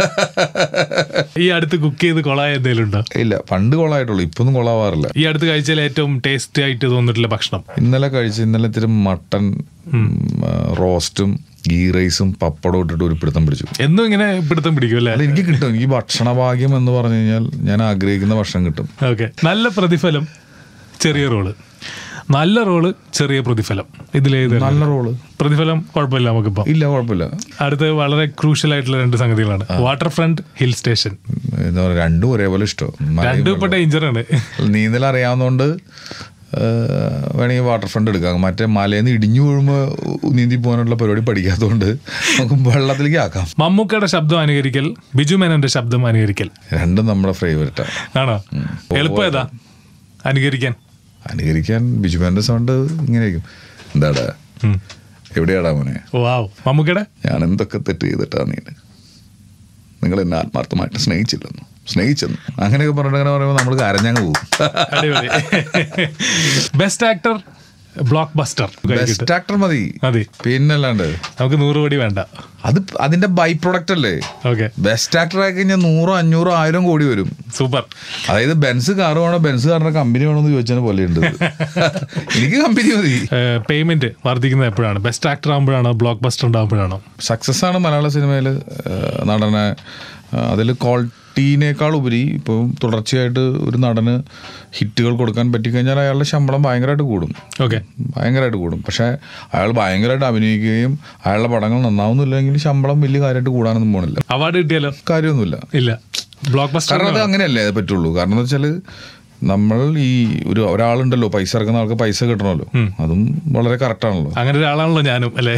ഈ അടുത്ത് കുക്ക് ചെയ്ത് കൊളായ എന്തെങ്കിലും ഉണ്ടോ ഇല്ല പണ്ട് കൊള്ളായിട്ടുള്ളൂ ഇപ്പൊന്നും കൊള്ളാവാറില്ല ഈ അടുത്ത് കഴിച്ചാൽ ഏറ്റവും ടേസ്റ്റി ആയിട്ട് തോന്നിട്ടുള്ള ഭക്ഷണം ഇന്നലെ കഴിച്ച് ഇന്നലെ ഇത്തിരി മട്ടൺ ഉം, ആ, റോസ്റ്റും ഗീ റൈസും പപ്പടവും ഇട്ടിട്ട് ഒരു പിടുത്തം പിടിച്ചു എന്നും ഇങ്ങനെ പിടുത്തം പിടിക്കും അല്ലേ അല്ല എനിക്ക് കിട്ടും എനിക്ക് ഭക്ഷണഭാഗ്യം എന്ന് പറഞ്ഞു കഴിഞ്ഞാൽ ഞാൻ ആഗ്രഹിക്കുന്ന ഭക്ഷണം കിട്ടും ഓക്കെ നല്ല പ്രതിഫലം ചെറിയ റോള് നല്ല റോള് ചെറിയ പ്രതിഫലം ഇതിലേത് നല്ല റോള് പ്രതിഫലം കുഴപ്പമില്ല നമുക്കിപ്പോ ഇല്ല കുഴപ്പമില്ല അടുത്ത് വളരെ ക്രൂഷ്യൽ ആയിട്ടുള്ള രണ്ട് സംഗതികളാണ് വാട്ടർ ഫ്രണ്ട് ഹിൽ സ്റ്റേഷൻ എന്താ പറയുക രണ്ടും ഒരേപോലെ ഇഷ്ടം രണ്ടും ഇപ്പൊ ഡേഞ്ചർ ആണ് നീന്തൽ അറിയാവുന്നതുകൊണ്ട് വേണമെങ്കിൽ വാട്ടർ ഫ്രണ്ട് എടുക്കാം മറ്റേ മലയിൽ നിന്ന് ഇടിഞ്ഞു വീഴുമ്പോൾ നീന്തി പോകാനുള്ള പരിപാടി പഠിക്കാത്തതുകൊണ്ട് നമുക്ക് വെള്ളത്തിലേക്ക് ആക്കാം മമ്മൂക്കയുടെ ശബ്ദം അനുകരിക്കൽ ബിജു മേനന്റെ ശബ്ദം അനുകരിക്കൽ രണ്ടും നമ്മുടെ ഫേവറേറ്റാണ് ആണോ എളുപ്പം ഏതാ അനുകരിക്കാൻ അനുകരിക്കാൻ ബിജുമാൻ്റെ സൗണ്ട് ഇങ്ങനെയായിരിക്കും എന്താടാ ഉം. എവിടെയാടാ മോനെ വാവ് മമ്മൂക്കയുടെ ഞാൻ എന്തൊക്കെ തെറ്റ് ചെയ്തിട്ടാ നീ നിങ്ങൾ എന്നെ ആത്മാർത്ഥമായിട്ട് സ്നേഹിച്ചില്ലെന്നു സ്നേഹിച്ചെന്നു അങ്ങനെയൊക്കെ പറഞ്ഞിട്ട് അങ്ങനെ പറയുമ്പോൾ നമ്മൾ കരഞ്ഞങ്ങ് പോകും അടിപൊളി best actor blockbuster best actor മതി മതി പിന്നല്ലാണ്ട് നമുക്ക് നൂറ് കോടി വേണ്ട അത് അതിന്റെ ബൈ പ്രൊഡക്റ്റ് അല്ലേ ഓക്കെ ബെസ്റ്റ് ആക്ടർ ആയി കഴിഞ്ഞാൽ നൂറോ അഞ്ഞൂറോ ആയിരം കോടി വരും സൂപ്പർ അതായത് ബെൻസ് കാർ വേണോ ബെൻസ് കാറിന്റെ കമ്പനി വേണോ എന്ന് ചോദിച്ചതിന് പോലെയുണ്ട് ഇത്. എനിക്ക് കമ്പനി മതി പേയ്മെന്റ് വർദ്ധിക്കുന്നത് എപ്പോഴാണ് ബെസ്റ്റ് ആക്ടർ ആകുമ്പോഴാണോ ബ്ലോക്ക് ബസ്റ്റർ ഉണ്ടാകുമ്പോഴാണോ സക്സസ് ആണ് മലയാള സിനിമയിൽ നടനെ അതിൽ ക്വാളിറ്റീനേക്കാൾ ഉപരി ഇപ്പോൾ തുടർച്ചയായിട്ട് ഒരു നടന് ഹിറ്റുകൾ കൊടുക്കാൻ പറ്റിക്കഴിഞ്ഞാൽ അയാളുടെ ശമ്പളം ഭയങ്കരമായിട്ട് കൂടും ഓക്കെ ഭയങ്കരമായിട്ട് കൂടും പക്ഷേ അയാൾ ഭയങ്കരമായിട്ട് അഭിനയിക്കുകയും അയാളുടെ പടങ്ങൾ നന്നാവുന്നില്ലെങ്കിൽ ശമ്പളം വലിയ കാര്യമായിട്ട് കൂടാനൊന്നും പോണില്ല അവാർഡ് കിട്ടിയാലോ കാര്യമൊന്നുമില്ല ഇല്ല ബ്ലോക്ക് ബസ്റ്റർ കാരണം അത് അങ്ങനെയല്ലേ അത് പറ്റുള്ളൂ കാരണം എന്ന് വെച്ചാൽ നമ്മൾ ഈ ഒരു ഒരാളുണ്ടല്ലോ പൈസ ഇറക്കുന്ന ആൾക്ക് പൈസ കിട്ടണമല്ലോ അതും വളരെ കറക്റ്റ് ആണല്ലോ അങ്ങനെ ഒരാളാണല്ലോ ഞാനും അല്ലേ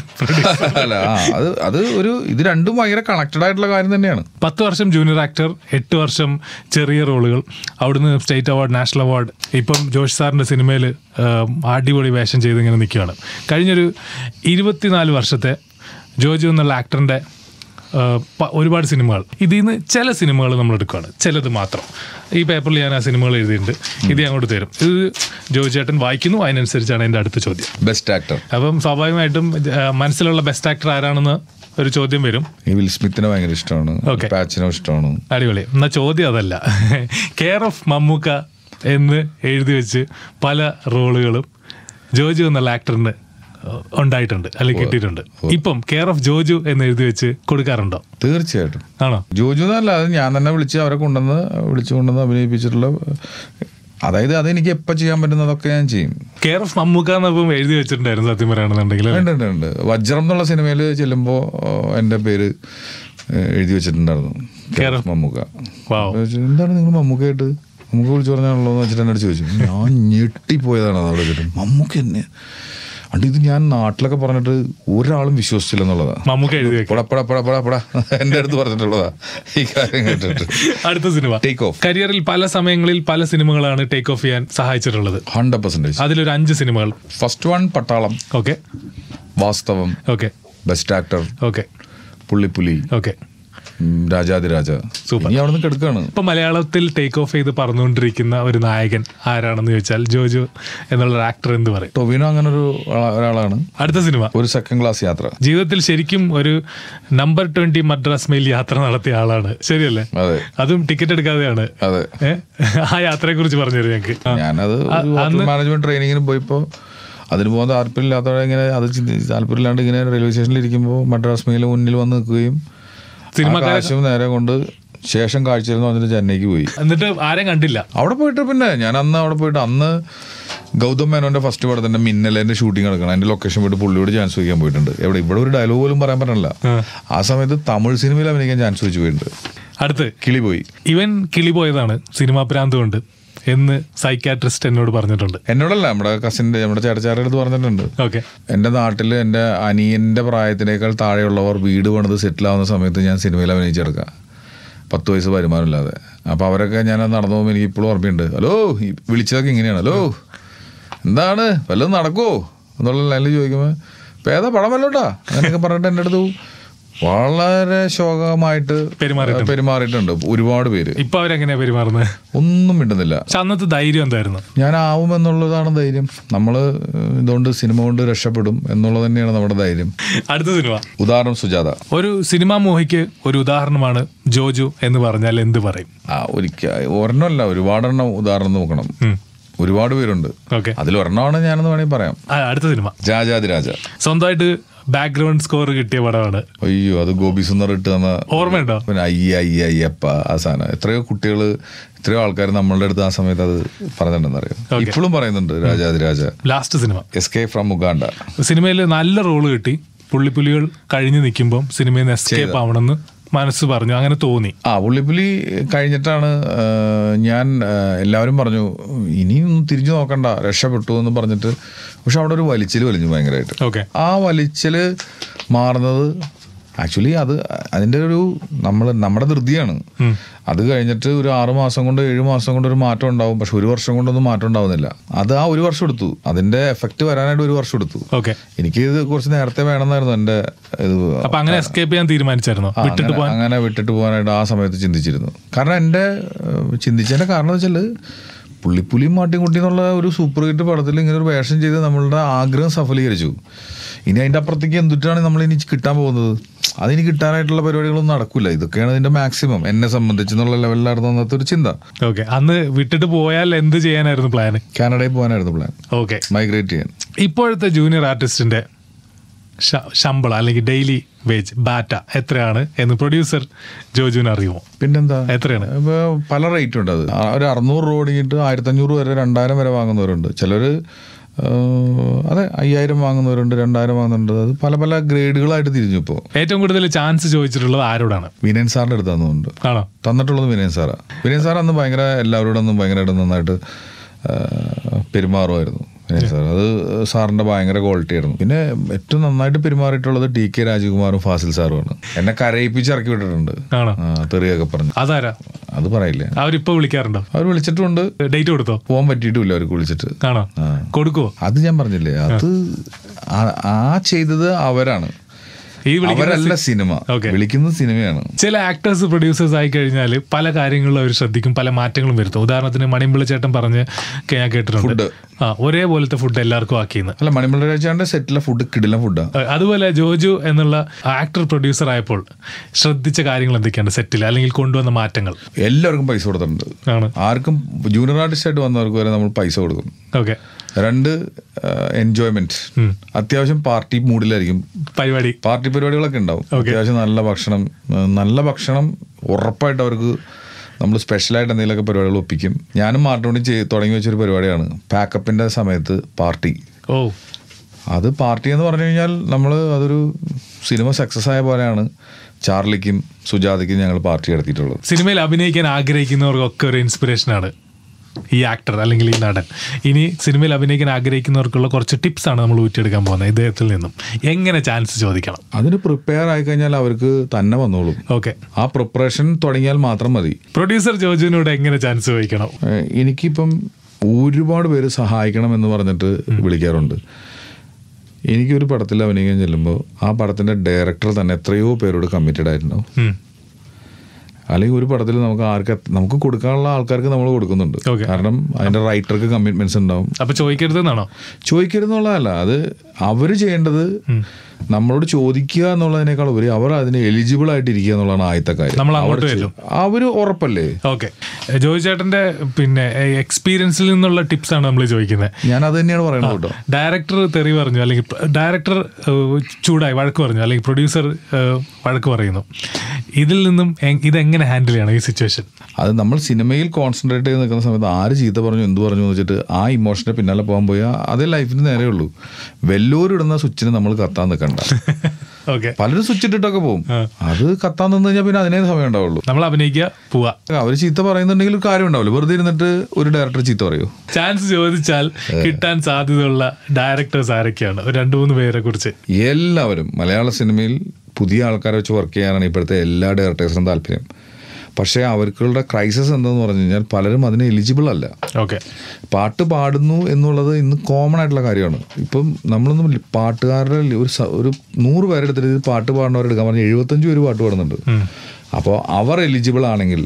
അല്ല ആ, അത് അത് ഒരു ഇത് രണ്ടും ഭയങ്കര കണക്റ്റഡ് ആയിട്ടുള്ള കാര്യം തന്നെയാണ് പത്ത് വർഷം ജൂനിയർ ആക്ടർ എട്ട് വർഷം ചെറിയ റോളുകൾ അവിടുന്ന് സ്റ്റേറ്റ് അവാർഡ് നാഷണൽ അവാർഡ് ഇപ്പം ജോഷ് സാറിന്റെ സിനിമയിൽ അടിപൊളി വേഷം ചെയ്ത് ഇങ്ങനെ നിൽക്കുകയാണ് കഴിഞ്ഞൊരു ഇരുപത്തിനാല് വർഷത്തെ ജോജു എന്നുള്ള ആക്ടറിന്റെ ആ, പ- ഒരുപാട് സിനിമകൾ ഇതിൽ നിന്ന് ചില സിനിമകൾ നമ്മൾ എടുക്കുകയാണ് ചിലത് മാത്രം ഈ പേപ്പറിൽ ഞാൻ ആ സിനിമകൾ എഴുതിയിട്ടുണ്ട് ഇത് ഞാൻ അങ്ങോട്ട് തരും ഇത് ജോജു ചേട്ടൻ വായിക്കുന്നു അതിനനുസരിച്ചാണ് എൻ്റെ അടുത്ത ചോദ്യം ബെസ്റ്റ് ആക്ടർ അപ്പം സ്വാഭാവികമായിട്ടും ആ, മനസ്സിലുള്ള ബെസ്റ്റ് ആക്ടർ ആരാണെന്ന് ഒരു ചോദ്യം വരും ഈ വിൽ സ്മിത്തിനെ ഭയങ്കര ഇഷ്ടമാണ് Okay. പാച്ചിനെ ഇഷ്ടമാണ് അടിപൊളി എന്നാ ചോദ്യം അതല്ല കെയർ ഓഫ് മമ്മൂക്ക എന്ന് എഴുതി വെച്ച് പല റോളുകളും ജോജു എന്നുള്ള ആക്ടറിന് ഉണ്ടായിട്ടുണ്ട് അല്ലെങ്കിൽ കിട്ടിയിട്ടുണ്ട് ഇപ്പം കെയർ ഓഫ് ജോജു എന്ന് എഴുതി വെച്ച് കൊടുക്കാറുണ്ടോ തീർച്ചയായിട്ടും ആണോ ജോജു എന്നല്ല അത് ഞാൻ തന്നെ വിളിച്ച് അവരെ കൊണ്ടുവന്ന് വിളിച്ചു കൊണ്ടുവന്ന് അഭിനയിപ്പിച്ചിട്ടുള്ള അതായത് അതെനിക്ക് എപ്പോൾ ചെയ്യാൻ പറ്റുന്നതൊക്കെ ഞാൻ ചെയ്യും കെയർ ഓഫ് മമ്മൂക്ക എന്നപ്പം എഴുതി വെച്ചിട്ടുണ്ടായിരുന്നു സത്യം പറയുകയാണെന്നുണ്ടെങ്കിൽ ഉണ്ട് ഉണ്ട് ഉണ്ട് വജ്രം എന്നുള്ള സിനിമയിൽ ചെല്ലുമ്പോൾ എൻ്റെ പേര് ഏഹ്, എഴുതി വെച്ചിട്ടുണ്ടായിരുന്നു കേരള- മമ്മൂക്ക Wow. അപ്പോൾ ചോദിച്ചു, എന്താണ് നിങ്ങൾ മമ്മൂക്കായിട്ട് മമ്മൂക്ക വിളിച്ചു പറഞ്ഞാണല്ലോ എന്ന് വെച്ചിട്ട് എന്നോട് ചോദിച്ചു ഞാൻ ഞെട്ടിപ്പോയതാണ് അത് അവിടെ വെച്ചിട്ട് മമ്മൂക്ക എന്നെ അണ്ട് ഇത് ഞാൻ നാട്ടിലൊക്കെ പറഞ്ഞിട്ട് ഒരാളും വിശ്വസിച്ചില്ല എന്നുള്ളതാ മമ്മൂക്ക എഴുതി വെക്കും പട പട പട പട പട എൻ്റെ അടുത്ത് പറഞ്ഞിട്ടുള്ളതാ ഈ കാര്യം കേട്ടിട്ട് അടുത്ത സിനിമ Take off. കരിയറിൽ പല സമയങ്ങളിൽ പല സിനിമകളാണ് ടേക്ക് ഓഫ് ചെയ്യാൻ സഹായിച്ചിട്ടുള്ളത് ഹൺഡ്രഡ് പെർസെൻറ്റേജ് അതിലൊരു അഞ്ച് സിനിമകൾ first one Pattalam okay Vaasthavam okay best actor okay Pullipuli okay ഉം, രാജാതിരാജ Super. ഇനി അവിടെ നിന്ന് കിടക്കാണ് ഇപ്പൊ മലയാളത്തിൽ ടേക്ക് ഓഫ് ചെയ്ത് പറന്നുകൊണ്ടിരിക്കുന്ന ഒരു നായകൻ ആരാണെന്ന് ചോദിച്ചാൽ ജോജു എന്നുള്ള ഒരു ആക്ടർ എന്ത് പറയും ടൊവിനോ അങ്ങനെ ഒരു ആള- ഒരാളാണ് അടുത്ത സിനിമ ഒരു സെക്കൻഡ് ക്ലാസ് യാത്ര ജീവിതത്തിൽ ശരിക്കും ഒരു നമ്പർ ട്വന്റി മദ്രാസ് മെയിൽ യാത്ര നടത്തിയ ആളാണ് ശരിയല്ലേ അതെ അതും ടിക്കറ്റ് എടുക്കാതെയാണ് അതെ ഏ? ആ യാത്രയെ കുറിച്ച് പറഞ്ഞു തരും ഞങ്ങൾക്ക് ആ. ഞാനത് ഒരു ഹോട്ടൽ മാനേജ്മെന്റ് ട്രെയിനിങ്ങിന് പോയപ്പോൾ അതിന് പോകാൻ താല്പര്യമില്ലാത്തവരെ ഇങ്ങനെ അത് ചിന്തി- താല്പര്യമില്ലാണ്ട് ഇങ്ങനെ റെയിൽവേ സ്റ്റേഷനിൽ ഇരിക്കുമ്പോൾ മദ്രാസ് മെയിൽ മുന്നിൽ വന്ന് നിൽക്കുകയും ആ സിനിമക്കാരെ കാശും നേരെ കൊണ്ട് ശേഷം കാഴ്ചയെന്ന് പറഞ്ഞിട്ട് ചെന്നൈക്ക് പോയി എന്നിട്ട് ആരെയും കണ്ടില്ല അവിടെ പോയിട്ട് പിന്നെ ഞാൻ അന്ന് അവിടെ പോയിട്ട് അന്ന് ഗൗതം മേനോന്റെ ഫസ്റ്റ് പടത്തിന്റെ മിന്നലേന്റെ ഷൂട്ടിംഗ് നടക്കണം അതിന്റെ ലൊക്കേഷൻ പോയിട്ട് പുള്ളിയോട് ചാൻസ് ചോദിക്കാൻ പോയിട്ടുണ്ട് എവിടെ ഇവിടെ ഒരു ഡയലോഗ് പോലും പറയാൻ പറ്റില്ല ആ സമയത്ത് തമിഴ് സിനിമയിൽ അഭിനയിക്കാൻ ചാൻസ് ചോദിച്ചു പോയിട്ടുണ്ട് അടുത്ത് കിളി പോയി ഇവൻ കിളി പോയതാണ് സിനിമാ പ്രാന്ത് കൊണ്ട് എന്ന് സൈക്കാട്രിസ്റ്റ് എന്നോട് പറഞ്ഞിട്ടുണ്ട് എന്നോടല്ല നമ്മുടെ കസിന്റെ നമ്മുടെ ചേട്ടച്ചാരുടെ അടുത്ത് പറഞ്ഞിട്ടുണ്ട് ഓക്കെ എൻ്റെ നാട്ടിൽ എൻ്റെ അനിയൻ്റെ പ്രായത്തിനേക്കാൾ താഴെയുള്ളവർ വീട് പണിത് സെറ്റിൽ ആവുന്ന സമയത്ത് ഞാൻ സിനിമയിൽ അഭിനയിച്ചെടുക്കുക പത്ത് വയസ്സ് വരുമാനമില്ലാതെ അപ്പോൾ അവരൊക്കെ ഞാൻ നടന്നു പോകുമ്പോൾ എനിക്ക് ഇപ്പോഴും ഓർമ്മയുണ്ട് ഹലോ ഈ വിളിച്ചതൊക്കെ ഇങ്ങനെയാണ് ഹലോ എന്താണ് വല്ലതും നടക്കുമോ എന്നുള്ള ലൈനിൽ ചോദിക്കുമ്പോൾ ഇപ്പം ഏതാ പടം വല്ലോട്ടാ അങ്ങനെയൊക്കെ പറഞ്ഞിട്ട് എൻ്റെ അടുത്ത് വളരെ ശോകമായിട്ട് പെരുമാറിയിട്ടുണ്ട്. പെരുമാറിയിട്ടുണ്ട് ഒരുപാട് പേര് ഇപ്പൊ അവരെങ്ങനെയാ പെരുമാറുന്നത് ഒന്നും മിണ്ടുന്നില്ല പക്ഷെ അന്നത്തെ ധൈര്യം എന്തായിരുന്നു ഞാൻ ആവുമെന്നുള്ളതാണ് ധൈര്യം നമ്മൾ ഇതുകൊണ്ട് സിനിമ കൊണ്ട് രക്ഷപ്പെടും എന്നുള്ളത് തന്നെയാണ് നമ്മുടെ ധൈര്യം അടുത്ത സിനിമ ഉദാഹരണം സുജാത ഒരു സിനിമാ മോഹിക്ക് ഒരു ഉദാഹരണമാണ് ജോജു എന്ന് പറഞ്ഞാൽ എന്ത് പറയും ആ ഒരിക്കൽ ഒരെണ്ണമല്ല ഒരുപാടെണ്ണം ഉദാഹരണം നോക്കണം ഒരുപാട് പേരുണ്ട് ഓക്കെ അതിൽ ഒരെണ്ണമാണ് ഞാനെന്ന് വേണമെങ്കിൽ പറയാം അടുത്ത സിനിമ രാജാതിരാജ സ്വന്തമായിട്ട് ബാക്ക്ഗ്രൗണ്ട് സ്കോർ കിട്ടിയ പടമാണ് അയ്യോ അത് ഗോപി സുന്ദർ ഇട്ട് തന്ന ഓർമ്മയുണ്ടോ പിന്നെ അയ്യ അയ്യ അയ്യപ്പ ആ സാധനം എത്രയോ കുട്ടികൾ എത്രയോ ആൾക്കാർ നമ്മളുടെ അടുത്ത് ആ സമയത്ത് അത് പറഞ്ഞിട്ടുണ്ടെന്ന് അറിയാം Okay. ഇപ്പോഴും പറയുന്നുണ്ട് Rajadhiraja last cinema escape from Uganda സിനിമയിൽ നല്ല റോള് കിട്ടി പുള്ളിപ്പുലികൾ കഴിഞ്ഞു നിൽക്കുമ്പോൾ സിനിമയിൽ നിന്ന് എസ്കേപ്പ് ആവണമെന്ന് മനസ്സ് പറഞ്ഞു അങ്ങനെ തോന്നി ആ പുള്ളിപ്പുലി കഴിഞ്ഞിട്ടാണ് ആ, ഞാൻ ആ, എല്ലാവരും പറഞ്ഞു ഇനിയും തിരിഞ്ഞു നോക്കണ്ട രക്ഷപ്പെട്ടു എന്ന് പറഞ്ഞിട്ട് പക്ഷെ അവിടെ ഒരു വലിച്ചിൽ വലിഞ്ഞു ഭയങ്കരമായിട്ട് ഓക്കെ ആ വലിച്ചിൽ മാറുന്നത് ആക്ച്വലി അത് അതിൻ്റെ ഒരു നമ്മൾ നമ്മുടെ ധൃതിയാണ് അത് കഴിഞ്ഞിട്ട് ഒരു ആറ് മാസം കൊണ്ട് ഏഴ് മാസം കൊണ്ട് ഒരു മാറ്റം ഉണ്ടാവും പക്ഷെ ഒരു വർഷം കൊണ്ടൊന്നും മാറ്റം ഉണ്ടാവുന്നില്ല അത് ആ ഒരു വർഷം എടുത്തു അതിന്റെ എഫക്റ്റ് വരാനായിട്ട് ഒരു വർഷം എടുത്തു ഓക്കെ എനിക്ക് ഇത് കുറച്ച് നേരത്തെ വേണമെന്നായിരുന്നു എൻ്റെ ഇത് അപ്പൊ അങ്ങനെ എസ്കേപ്പ് ചെയ്യാൻ തീരുമാനിച്ചായിരുന്നു ആ, വിട്ടിട്ട് അങ്ങനെ- പോകാൻ അങ്ങനെ വിട്ടിട്ട് പോകാനായിട്ട് ആ സമയത്ത് ചിന്തിച്ചിരുന്നു കാരണം എൻ്റെ ഏഹ്, ചിന്തിച്ചതിന്റെ കാരണം എന്ന് വെച്ചാൽ പുള്ളിപ്പുലിയും മാട്ടിൻകുട്ടി എന്നുള്ള ഒരു സൂപ്പർ ഹിറ്റ് പടത്തിൽ ഇങ്ങനെ ഒരു വേഷം ചെയ്ത് നമ്മളുടെ ആഗ്രഹം സഫലീകരിച്ചു ഇനി അതിൻ്റെ അപ്പുറത്തേക്ക് എന്തിട്ടാണ് നമ്മൾ ഇനി കിട്ടാൻ പോകുന്നത് അതിനി കിട്ടാനായിട്ടുള്ള പരിപാടികളൊന്നും നടക്കില്ല ഇതൊക്കെയാണ് ഇതിന്റെ മാക്സിമം എന്നെ സംബന്ധിച്ചെന്നുള്ള ലെവലിലായിരുന്നു അന്നത്തെ ഒരു ചിന്ത ഓക്കെ അന്ന് വിട്ടിട്ട് പോയാൽ എന്ത് ചെയ്യാനായിരുന്നു പ്ലാന് കാനഡയിൽ പോകാനായിരുന്നു പ്ലാൻ ഓക്കെ മൈഗ്രേറ്റ് ചെയ്യാൻ ഇപ്പോഴത്തെ ജൂനിയർ ആർട്ടിസ്റ്റിന്റെ ശ- ശമ്പളം അല്ലെങ്കിൽ ഡെയിലി വേജ് ബാറ്റ എത്രയാണ് എന്ന് പ്രൊഡ്യൂസർ ജോജുവിന് അറിയുമോ പിന്നെന്താ എത്രയാണ് ഇപ്പൊ പല റേറ്റ് ഉണ്ട് അത് ആ, ഒരു അറുന്നൂറ് രൂപ ഓടിയിട്ട് ആയിരത്തി അഞ്ഞൂറ് വരെ രണ്ടായിരം വരെ വാങ്ങുന്നവരുണ്ട് ചിലർ ഏഹ്, അതെ അയ്യായിരം വാങ്ങുന്നവരുണ്ട് രണ്ടായിരം വാങ്ങുന്നുണ്ട് അത് പല പല ഗ്രേഡുകളായിട്ട് തിരിഞ്ഞു ഇപ്പോൾ ഏറ്റവും കൂടുതൽ ചാൻസ് ചോദിച്ചിട്ടുള്ളത് ആരോടാണ് വിനയൻ സാറിൻ്റെ അടുത്ത് തന്നുണ്ട് ആണോ തന്നിട്ടുള്ളത് വിനയൻ സാറാണ് വിനയൻ സാർ അന്ന് ഭയങ്കര എല്ലാവരോടൊന്നും ഭയങ്കരമായിട്ട് നന്നായിട്ട് ഏഹ്, പെരുമാറുമായിരുന്നു വിനയൻ സാർ അത് സാറിൻ്റെ ഭയങ്കര ക്വാളിറ്റി ആയിരുന്നു പിന്നെ ഏറ്റവും നന്നായിട്ട് പെരുമാറിയിട്ടുള്ളത് ടി കെ രാജകുമാറും ഫാസിൽ സാറുമാണ് എന്നെ കരയിപ്പിച്ച് ഇറക്കി വിട്ടിട്ടുണ്ട് ആണോ ആ, തെറിയൊക്കെ പറഞ്ഞു അതാരാ അത് പറയില്ലേ അവരിപ്പോ വിളിക്കാറുണ്ടോ അവർ വിളിച്ചിട്ടുണ്ട് ഡേറ്റ് കൊടുത്തോ പോകാൻ പറ്റിയിട്ടുമില്ല അവർക്ക് വിളിച്ചിട്ട് ആണോ ആ. കൊടുക്കുവോ അത് ഞാൻ പറഞ്ഞില്ലേ അത് ആ- ആ ചെയ്തത് അവരാണ് ഈ വിളിക്കുന്ന അവരല്ല സിനിമ Okay. വിളിക്കുന്നത് സിനിമയാണ് ചില ആക്ടേഴ്സ് പ്രൊഡ്യൂസേഴ്സ് ആയി കഴിഞ്ഞാൽ പല കാര്യങ്ങളിലും അവർ ശ്രദ്ധിക്കും പല മാറ്റങ്ങളും വരുത്തും ഉദാഹരണത്തിന് മണിമ്പിള ചേട്ടൻ പറഞ്ഞ് കേ- ഞാൻ കേട്ടിട്ടുണ്ട് Food. ആ ഒരേപോലത്തെ ഫുഡ് എല്ലാവർക്കും ആക്കിയെന്ന് അല്ല മണിമല രാജാന്റെ സെറ്റിലെ ഫുഡ് കിടിലം ഫുഡാണ് അഹ് അതുപോലെ ജോജു എന്നുള്ള ആക്ടർ പ്രൊഡ്യൂസർ ആയപ്പോൾ ശ്രദ്ധിച്ച കാര്യങ്ങൾ എന്തൊക്കെയാണ് സെറ്റിൽ അല്ലെങ്കിൽ കൊണ്ടുവന്ന മാറ്റങ്ങൾ എല്ലാവർക്കും പൈസ കൊടുത്തിട്ടുണ്ട് ആണ് ആർക്കും ജൂനിയർ ആർട്ടിസ്റ്റ് ആയിട്ട് വന്നവർക്ക് വരെ നമ്മൾ പൈസ കൊടുക്കും ഓക്കെ രണ്ട് എൻജോയ്മെന്റ് അത്യാവശ്യം പാർട്ടി മൂഡിലായിരിക്കും പരിപാടി പാർട്ടി പരിപാടികളൊക്കെ ഉണ്ടാവും അത്യാവശ്യം നല്ല ഭക്ഷണം ആ, നല്ല ഭക്ഷണം ഉറപ്പായിട്ട് അവർക്ക് നമ്മൾ സ്പെഷ്യലായിട്ട് എന്തെങ്കിലുമൊക്കെ പരിപാടികൾ ഒപ്പിക്കും ഞാനും മാർട്ടോണി ചെയ്ത് തുടങ്ങി വെച്ചൊരു പരിപാടിയാണ് പാക്കപ്പിന്റെ സമയത്ത് പാർട്ടി ഓ അത് പാർട്ടി എന്ന് പറഞ്ഞു കഴിഞ്ഞാൽ നമ്മൾ അതൊരു സിനിമ സക്സസ് ആയ പോലെയാണ് ചാർലിക്കും സുജാതയ്ക്കും ഞങ്ങൾ പാർട്ടി നടത്തിയിട്ടുള്ളത് സിനിമയിൽ അഭിനയിക്കാൻ ആഗ്രഹിക്കുന്നവർക്കൊക്കെ ഒരു ഇൻസ്പിറേഷനാണ് ഈ ആക്ടർ അല്ലെങ്കിൽ ഈ നടൻ ഇനി സിനിമയിൽ അഭിനയിക്കാൻ ആഗ്രഹിക്കുന്നവർക്കുള്ള കുറച്ച് ടിപ്സ് ആണ് നമ്മൾ ഊറ്റിയെടുക്കാൻ പോകുന്നത് ഇദ്ദേഹത്തിൽ നിന്നും എങ്ങനെ ചാൻസ് ചോദിക്കണം അതിന് പ്രിപ്പയർ ആയി കഴിഞ്ഞാൽ അവർക്ക് തന്നെ വന്നോളും ഓക്കെ ആ പ്രിപ്പറേഷൻ തുടങ്ങിയാൽ മാത്രം മതി പ്രൊഡ്യൂസർ ജോജുവിനോട് എങ്ങനെ ചാൻസ് ചോദിക്കണം ഏഹ് എനിക്കിപ്പം ഒരുപാട് പേര് സഹായിക്കണം എന്ന് പറഞ്ഞിട്ട് വിളിക്കാറുണ്ട് എനിക്കൊരു പടത്തിൽ അഭിനയിക്കാൻ ചെല്ലുമ്പോൾ ആ പടത്തിൻ്റെ ഡയറക്ടർ തന്നെ എത്രയോ പേരോട് കമ്മിറ്റഡ് ആയിട്ടുണ്ടാവും ഉം. അല്ലെങ്കിൽ ഒരു പടത്തിൽ നമുക്ക് ആർക്ക് നമുക്ക് കൊടുക്കാനുള്ള ആൾക്കാർക്ക് നമ്മൾ കൊടുക്കുന്നുണ്ട് Okay. കാരണം അതിൻ്റെ റൈറ്റർക്ക് കമ്മിറ്റ്മെന്റ്സ് ഉണ്ടാവും അപ്പൊ ചോദിക്കരുതെന്നാണോ ചോദിക്കരുതെന്നുള്ളതല്ല അത് അവർ ചെയ്യേണ്ടത് നമ്മളോട് ചോദിക്കുക എന്നുള്ളതിനേക്കാൾ ഉപരി അവർ അതിന് എലിജിബിൾ ആയിട്ടിരിക്കുക എന്നുള്ളതാണ് ആദ്യത്തെ കാര്യം നമ്മൾ അവർ അങ്ങോട്ട് ചെ- ചെല്ലും. അവര് ഉറപ്പല്ലേ ഓക്കെ ജോജി ചേട്ടന്റെ പിന്നെ എക്സ്പീരിയൻസിൽ നിന്നുള്ള ടിപ്സ് ആണ് നമ്മൾ ചോദിക്കുന്നത് ഞാൻ അത് തന്നെയാണ് പറയുന്നത് കേട്ടോ ഡയറക്ടർ തെറി പറഞ്ഞു അല്ലെങ്കിൽ ഡയറക്ടർ ചൂടായി വഴക്ക് പറഞ്ഞു അല്ലെങ്കിൽ പ്രൊഡ്യൂസർ വഴക്ക് പറയുന്നു ഇതിൽ നിന്നും എ- ഇതെങ്ങനെ ഹാൻഡിൽ ചെയ്യണം ഈ സിറ്റുവേഷൻ അത് നമ്മൾ സിനിമയിൽ കോൺസെൻട്രേറ്റ് ചെയ്ത് നിൽക്കുന്ന സമയത്ത് ആര് ചീത്ത പറഞ്ഞു എന്ത് പറഞ്ഞു എന്ന് വെച്ചിട്ട് ആ ഇമോഷന്റെ പിന്നാലെ പോകാൻ പോയാൽ അതേ ലൈഫിന് നേരെ ഉള്ളൂ വെല്ലൂരിടുന്ന സ്വിച്ചിന് നമ്മൾ കത്താൻ നിൽക്കണ്ട ഓക്കെ പലരും സ്വിച്ച് ഇട്ടിട്ടൊക്കെ പോകും അത് കത്താൻ നിന്ന് കഴിഞ്ഞാൽ പിന്നെ അതിനേ സമയം ഉണ്ടാവുള്ളൂ നമ്മൾ അഭിനയിക്കുക പോവാ അവർ ചീത്ത പറയുന്നുണ്ടെങ്കിൽ ഒരു കാര്യം ഉണ്ടാവില്ല വെറുതെ ഇരുന്നിട്ട് ഒരു ഡയറക്ടർ ചീത്ത പറയൂ ചാൻസ് ചോദിച്ചാൽ കിട്ടാൻ സാധ്യതയുള്ള ഡയറക്ടേഴ്സ് ആരൊക്കെയാണ് ഒരു രണ്ട് മൂന്ന് പേരെ കുറിച്ച് എല്ലാവരും മലയാള സിനിമയിൽ പുതിയ ആൾക്കാരെ വെച്ച് വർക്ക് ചെയ്യാനാണ് ഇപ്പോഴത്തെ എല്ലാ ഡയറക്ടേഴ്സിനും താല്പര്യം പക്ഷേ അവർക്കുള്ള ക്രൈസിസ് എന്തെന്ന് പറഞ്ഞു കഴിഞ്ഞാൽ പലരും അതിന് എലിജിബിൾ അല്ല ഓക്കെ പാട്ട് പാടുന്നു എന്നുള്ളത് ഇന്ന് കോമൺ ആയിട്ടുള്ള കാര്യമാണ് ഇപ്പം നമ്മളൊന്നും ലി- പാട്ടുകാരുടെ ലി- ഒരു സ- ഒരു നൂറ് പേരെടുത്തിട്ട് ഇത് പാട്ട് പാടുന്നവരെ എടുക്കാൻ പറഞ്ഞാൽ എഴുപത്തഞ്ച് പേര് പാട്ട് പാടുന്നുണ്ട് അപ്പോൾ അവർ എലിജിബിൾ ആണെങ്കിൽ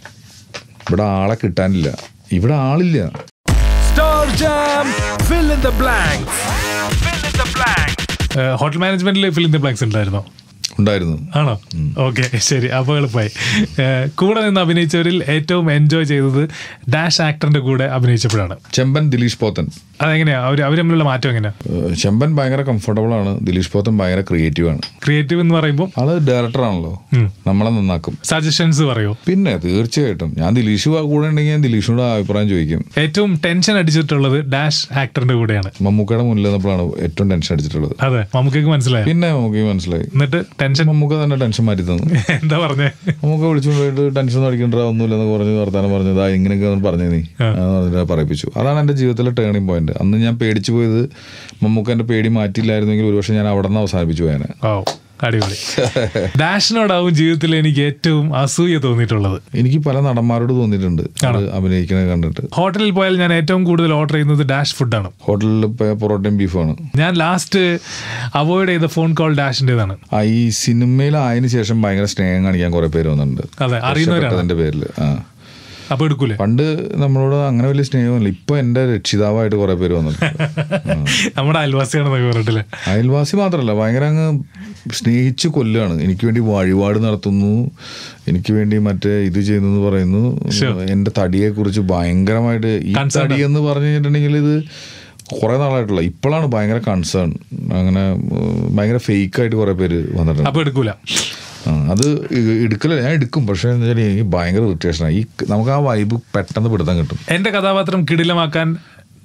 ഇവിടെ ആളെ കിട്ടാനില്ല ഇവിടെ ആളില്ല Star Jam, fill in the blanks. Fill in the blanks. Hotel മാനേജ്മെന്റിൽ ഫിലിം ദ ബ്ലാങ്ക്സ് ഉണ്ടായിരുന്നോ ഉണ്ടായിരുന്നു ആണോ ഓക്കെ ശരി അപ്പോൾ എളുപ്പമായി ഏഹ്, കൂടെ നിന്ന് അഭിനയിച്ചവരിൽ ഏറ്റവും എൻജോയ് ചെയ്തത് ഡാഷ് ആക്ടറിന്റെ കൂടെ അഭിനയിച്ചപ്പോഴാണ് ചെമ്പൻ ദിലീഷ് പോത്തൻ അതെങ്ങനെയാ അവർ അവർ തമ്മിലുള്ള മാറ്റം എങ്ങനെയാ ഏഹ് ചെമ്പൻ ഭയങ്കര കംഫർട്ടബിൾ ആണ് ദിലീഷ് പോത്തൻ ഭയങ്കര ക്രിയേറ്റീവ് ആണ് ക്രിയേറ്റീവ് എന്ന് പറയുമ്പോൾ ആള് ഡയറക്ടർ ആണല്ലോ നമ്മളെ നന്നാക്കും സജഷൻസ് പറയൂ പിന്നെ തീർച്ചയായിട്ടും ഞാൻ ദിലീഷ് കൂടെ ഉണ്ടെങ്കിൽ ഞാൻ ദിലീഷിനോട് അഭിപ്രായം ചോദിക്കും ഏറ്റവും ടെൻഷൻ അടിച്ചിട്ടുള്ളത് ഡാഷ് ആക്ടറിന്റെ കൂടെയാണ് മമ്മൂക്കയുടെ മുന്നിൽ നിന്നപ്പോഴാണ് ഏറ്റവും ടെൻഷൻ അടിച്ചിട്ടുള്ളത് അതെ നമുക്കൊക്കെ മനസ്സിലായി പിന്നെ നമുക്ക് മനസ്സിലായി എന്നിട്ട് ടെൻഷൻ മമ്മൂക്ക തന്നെ ടെൻഷൻ മാറ്റി തന്നു എന്താ പറഞ്ഞേ നമുക്ക് വിളിച്ചുകൊണ്ട് പോയിട്ട് ടെൻഷൻ ഒന്നും അടിക്കണ്ട ഒന്നുമില്ലെന്ന് പറഞ്ഞ് വർത്താനം പറഞ്ഞത് ആ ഇങ്ങനെയൊക്കെ ഒന്ന് പറഞ്ഞു നീ എന്ന് പറഞ്ഞിട്ട് പറയിപ്പിച്ചു അതാണ് എൻ്റെ ജീവിതത്തിലെ ടേണിംഗ് പോയിന്റ് അന്ന് ഞാൻ പേടിച്ചു പോയത് മമ്മൂക്ക എൻ്റെ പേടി മാറ്റിയില്ലായിരുന്നെങ്കിൽ ഒരുപക്ഷെ ഞാൻ അവിടെ നിന്ന് അവസാനിപ്പിച്ചു പോയാനെ ഓ അടിപൊളി ഡാഷിനോടാവും ജീവിതത്തിൽ എനിക്ക് ഏറ്റവും അസൂയ തോന്നിയിട്ടുള്ളത് എനിക്ക് പല നടന്മാരോട് തോന്നിയിട്ടുണ്ട് അത് അഭിനയിക്കണത് കണ്ടിട്ട് ഹോട്ടലിൽ പോയാൽ ഞാൻ ഏറ്റവും കൂടുതൽ ഓർഡർ ചെയ്യുന്നത് ഡാഷ് ഫുഡാണ് ഹോട്ടലിൽ ഇപ്പൊ പൊറോട്ടയും ബീഫാണ് ഞാൻ ലാസ്റ്റ് അവോയ്ഡ് ചെയ്ത ഫോൺ കോൾ ഡാഷിൻ്റെതാണ് ആ ഈ സിനിമയിലായതിനു ശേഷം ഭയങ്കര സ്നേഹം കാണിക്കാൻ കുറെ പേര് വന്നിട്ടുണ്ട് അതെ അറിയുന്നവരാണ് അതിന്റെ പേരിൽ ആ അപ്പൊ എടുക്കൂലേ പണ്ട് നമ്മളോട് അങ്ങനെ വലിയ സ്നേഹമില്ല ഇപ്പൊ എന്റെ രക്ഷിതാവായിട്ട് കുറെ പേര് വന്നിട്ടുണ്ട് നമ്മുടെ അയൽവാസിയാണെന്നൊക്കെ പറഞ്ഞിട്ടില്ലേ അയൽവാസി മാത്രമല്ല ഭയങ്കര അങ്ങ് സ്നേഹിച്ച് കൊല്ലാണ് എനിക്ക് വേണ്ടി വഴിപാട് നടത്തുന്നു എനിക്ക് വേണ്ടി മറ്റേ ഇത് ചെയ്യുന്നു എന്ന് പറയുന്നു എന്റെ തടിയെ കുറിച്ച് ഭയങ്കരമായിട്ട് ഈ Concern. തടി എന്ന് പറഞ്ഞു കഴിഞ്ഞിട്ടുണ്ടെങ്കിൽ ഇത് കുറെ നാളായിട്ടുള്ള ഇപ്പോഴാണ് ഭയങ്കര കൺസേൺ അങ്ങനെ ഉം, ഭയങ്കര ഫേക്ക് ആയിട്ട് കുറെ പേര് വന്നിട്ടുണ്ട് അപ്പൊ എടുക്കൂല ആ, അത് ഇ- എടുക്കല ഞാൻ എടുക്കും പക്ഷേ എന്താ വെച്ചാൽ എനിക്ക് ഭയങ്കര ഇറിറ്റേഷനാണ് ഈ നമുക്ക് ആ വൈബ് പെട്ടെന്ന് പിടുത്തം കിട്ടും എന്റെ കഥാപാത്രം കിടിലമാക്കാൻ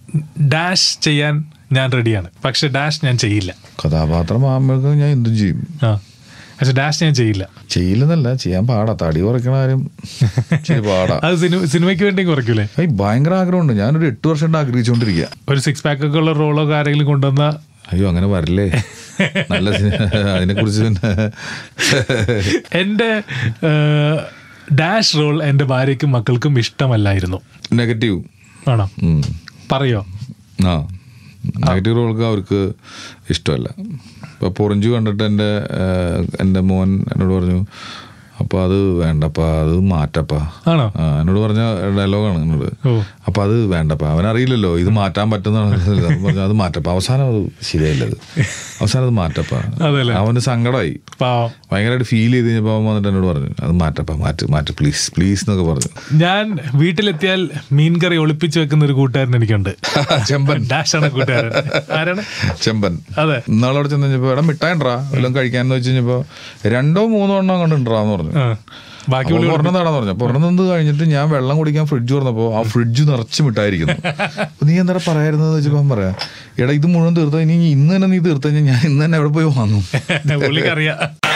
ഡാഷ് ചെയ്യാൻ ഞാൻ റെഡിയാണ് പക്ഷെ ഡാഷ് ഞാൻ ചെയ്യില്ല കഥാപാത്രം ആകുമ്പോഴേക്കും ഞാൻ എന്തും ചെയ്യും ആ പക്ഷെ ഡാഷ് ഞാൻ ചെയ്യില്ല ചെയ്യില്ലെന്നല്ല ചെയ്യാൻ പാടാ തടി കുറയ്ക്കണ കാര്യം ഇച്ചിരി പാടാ അത് സിനിമ സിനിമയ്ക്ക് വേണ്ടി കുറയ്ക്കൂലേ ഏയ് ഭയങ്കര ആഗ്രഹമുണ്ട് ഞാനൊരു എട്ട് വർഷം ആഗ്രഹിച്ചുകൊണ്ടിരിക്കുക ഒരു സിക്സ് പാക്ക് ഒക്കെ ഉള്ള റോളോ ആരെങ്കിലും കൊണ്ടുവന്ന അയ്യോ അങ്ങനെ വരില്ലേ നല്ല അതിനെ കുറിച്ച് പിന്നെ എൻ്റെ ഡാഷ് റോൾ എൻ്റെ ഭാര്യയ്ക്കും മക്കൾക്കും ഇഷ്ടമല്ലായിരുന്നു നെഗറ്റീവ് ആണോ പറയോ ആ നെഗറ്റീവ് റോൾക്ക് അവർക്ക് ഇഷ്ടമല്ല ഇപ്പോൾ പൊറിഞ്ചു കണ്ടിട്ട് എൻ്റെ ഏഹ്, എൻ്റെ മോൻ എന്നോട് പറഞ്ഞു അപ്പോൾ അത് വേണ്ടപ്പാ അത് മാറ്റപ്പാ ആണോ ആ എന്നോട് പറഞ്ഞ ഡയലോഗാണ് എന്നോട് ഓ അപ്പോൾ അത് വേണ്ടപ്പാ അവനറിയില്ലല്ലോ ഇത് മാറ്റാൻ പറ്റുന്നതാണ് അപ്പം പറഞ്ഞു അത് മാറ്റപ്പാ അവസാനം അത് ശരിയല്ല അത് അവസാനം അത് മാറ്റപ്പാ അതെല്ലേ? അവന് സങ്കടമായി പാവം ഭയങ്കരമായിട്ട് ഫീൽ ചെയ്ത് കഴിഞ്ഞപ്പോൾ അവൻ വന്നിട്ട് എന്നോട് പറഞ്ഞു അത് മാറ്റപ്പാ മാറ്റ് മാറ്റ് പ്ലീസ് പ്ലീസ് എന്നൊക്കെ പറഞ്ഞു ഞാൻ വീട്ടിലെത്തിയാൽ മീൻകറി ഒളിപ്പിച്ച് വെക്കുന്ന ഒരു കൂട്ടുകാരൻ എനിക്കുണ്ട് ചെമ്പൻ ഡാഷ് ആണ് കൂട്ടുകാരൻ ആരാണ് ചെമ്പൻ അതെ ഇന്നാളെ അവിടെ ചെന്ന് കഴിഞ്ഞപ്പോ എടാ മിഠായിണ്ടാ വല്ലതും കഴിക്കാന്ന് വെച്ച് കഴിഞ്ഞപ്പോ രണ്ടോ മൂന്നോ എണ്ണം കണ്ടുണ്ടാന്ന് പറഞ്ഞു ആ. ബാക്കി അപ്പൊ ഒരെണ്ണം തടാന്ന് പറഞ്ഞു അപ്പൊ ഒരെണ്ണം നിന്ന് കഴിഞ്ഞിട്ട് ഞാൻ വെള്ളം കുടിക്കാൻ ഫ്രിഡ്ജ് തുറന്നപ്പോ ആ ഫ്രിഡ്ജ് നിറച്ച് മിഠായിരിക്കുന്നു അപ്പൊ നീ എന്താ പറയായിരുന്നത് വെച്ചപ്പോ അവൻ പറയാ എടാ ഇത് മുഴുവൻ തീർത്ത ഇനി ഇന്ന് തന്നെ നീ തീർത്ത കഴിഞ്ഞാൽ ഞാൻ ഇന്ന് തന്നെ എവിടെ പോയി വാങ്ങും പുള്ളിക്കറിയാം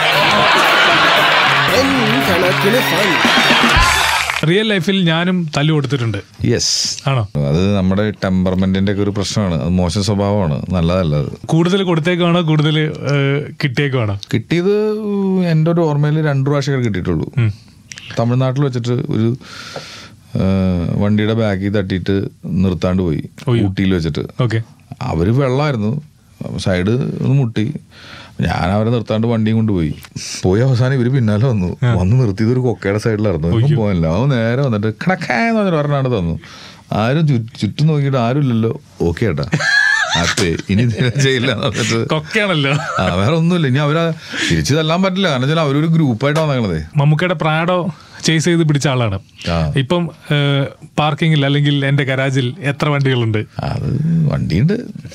കണക്കിന് ഫൺ റിയൽ ലൈഫിൽ ഞാനും തല്ലു കൊടുത്തിട്ടുണ്ട് യെസ് ആണോ അത് നമ്മുടെ ടെമ്പർമെന്റിന്റെ ഒക്കെ ഒരു പ്രശ്നമാണ് അത് മോശം സ്വഭാവമാണ് നല്ലതല്ല അത് കൂടുതൽ കൊടുത്തേക്കാണോ കൂടുതൽ കിട്ടിയേക്കാണോ കിട്ടിയത് എൻ്റെ ഒരു ഓർമ്മയിൽ രണ്ടു പ്രാവശ്യമേ കിട്ടിയിട്ടുള്ളൂ തമിഴ്നാട്ടിൽ വെച്ചിട്ട് ഒരു ആ, വണ്ടിയുടെ ബാക്കിൽ തട്ടിയിട്ട് നിർത്താണ്ട് പോയി ഊട്ടിയിൽ വെച്ചിട്ട് ഓക്കെ അവര് വെള്ളമായിരുന്നു സൈഡ് ഒന്ന് മുട്ടി ഞാൻ അവരെ നിർത്താണ്ട് വണ്ടിയും കൊണ്ട് പോയി പോയി അവസാനം ഇവര് പിന്നാലെ വന്നു വന്ന് നിർത്തിയത് ഒരു കൊക്കയുടെ സൈഡിലായിരുന്നു ഇപ്പം പോയല്ലോ അവൻ നേരെ വന്നിട്ട് കിടക്കാന്ന് പറഞ്ഞിട്ട് ഒരെണ്ണാണ് തന്നു ആരും ചു- ചുറ്റും നോക്കിയിട്ട് ആരും ഇല്ലല്ലോ ഓക്കെ ഏട്ടാ അപ്പേ ഇനി ഇതിനെ ചെയ്യില്ല എന്ന് പറഞ്ഞിട്ട് കൊക്കയാണല്ലോ ആ വേറെ ഒന്നുമില്ല ഇനി അവരെ തിരിച്ചു തല്ലാൻ പറ്റില്ല കാരണം വെച്ചാൽ അവരൊരു ഗ്രൂപ്പായിട്ട് വന്നേക്കണതേ മമ്മൂക്കയുടെ പ്രാഡോ ചേസ് ചെയ്ത് പിടിച്ച ആളാണ് ആ. ഇപ്പം പാർക്കിങ്ങിൽ അല്ലെങ്കിൽ എന്റെ ഗരാജിൽ എത്ര വണ്ടികളുണ്ട് അത് വണ്ടിയുണ്ട്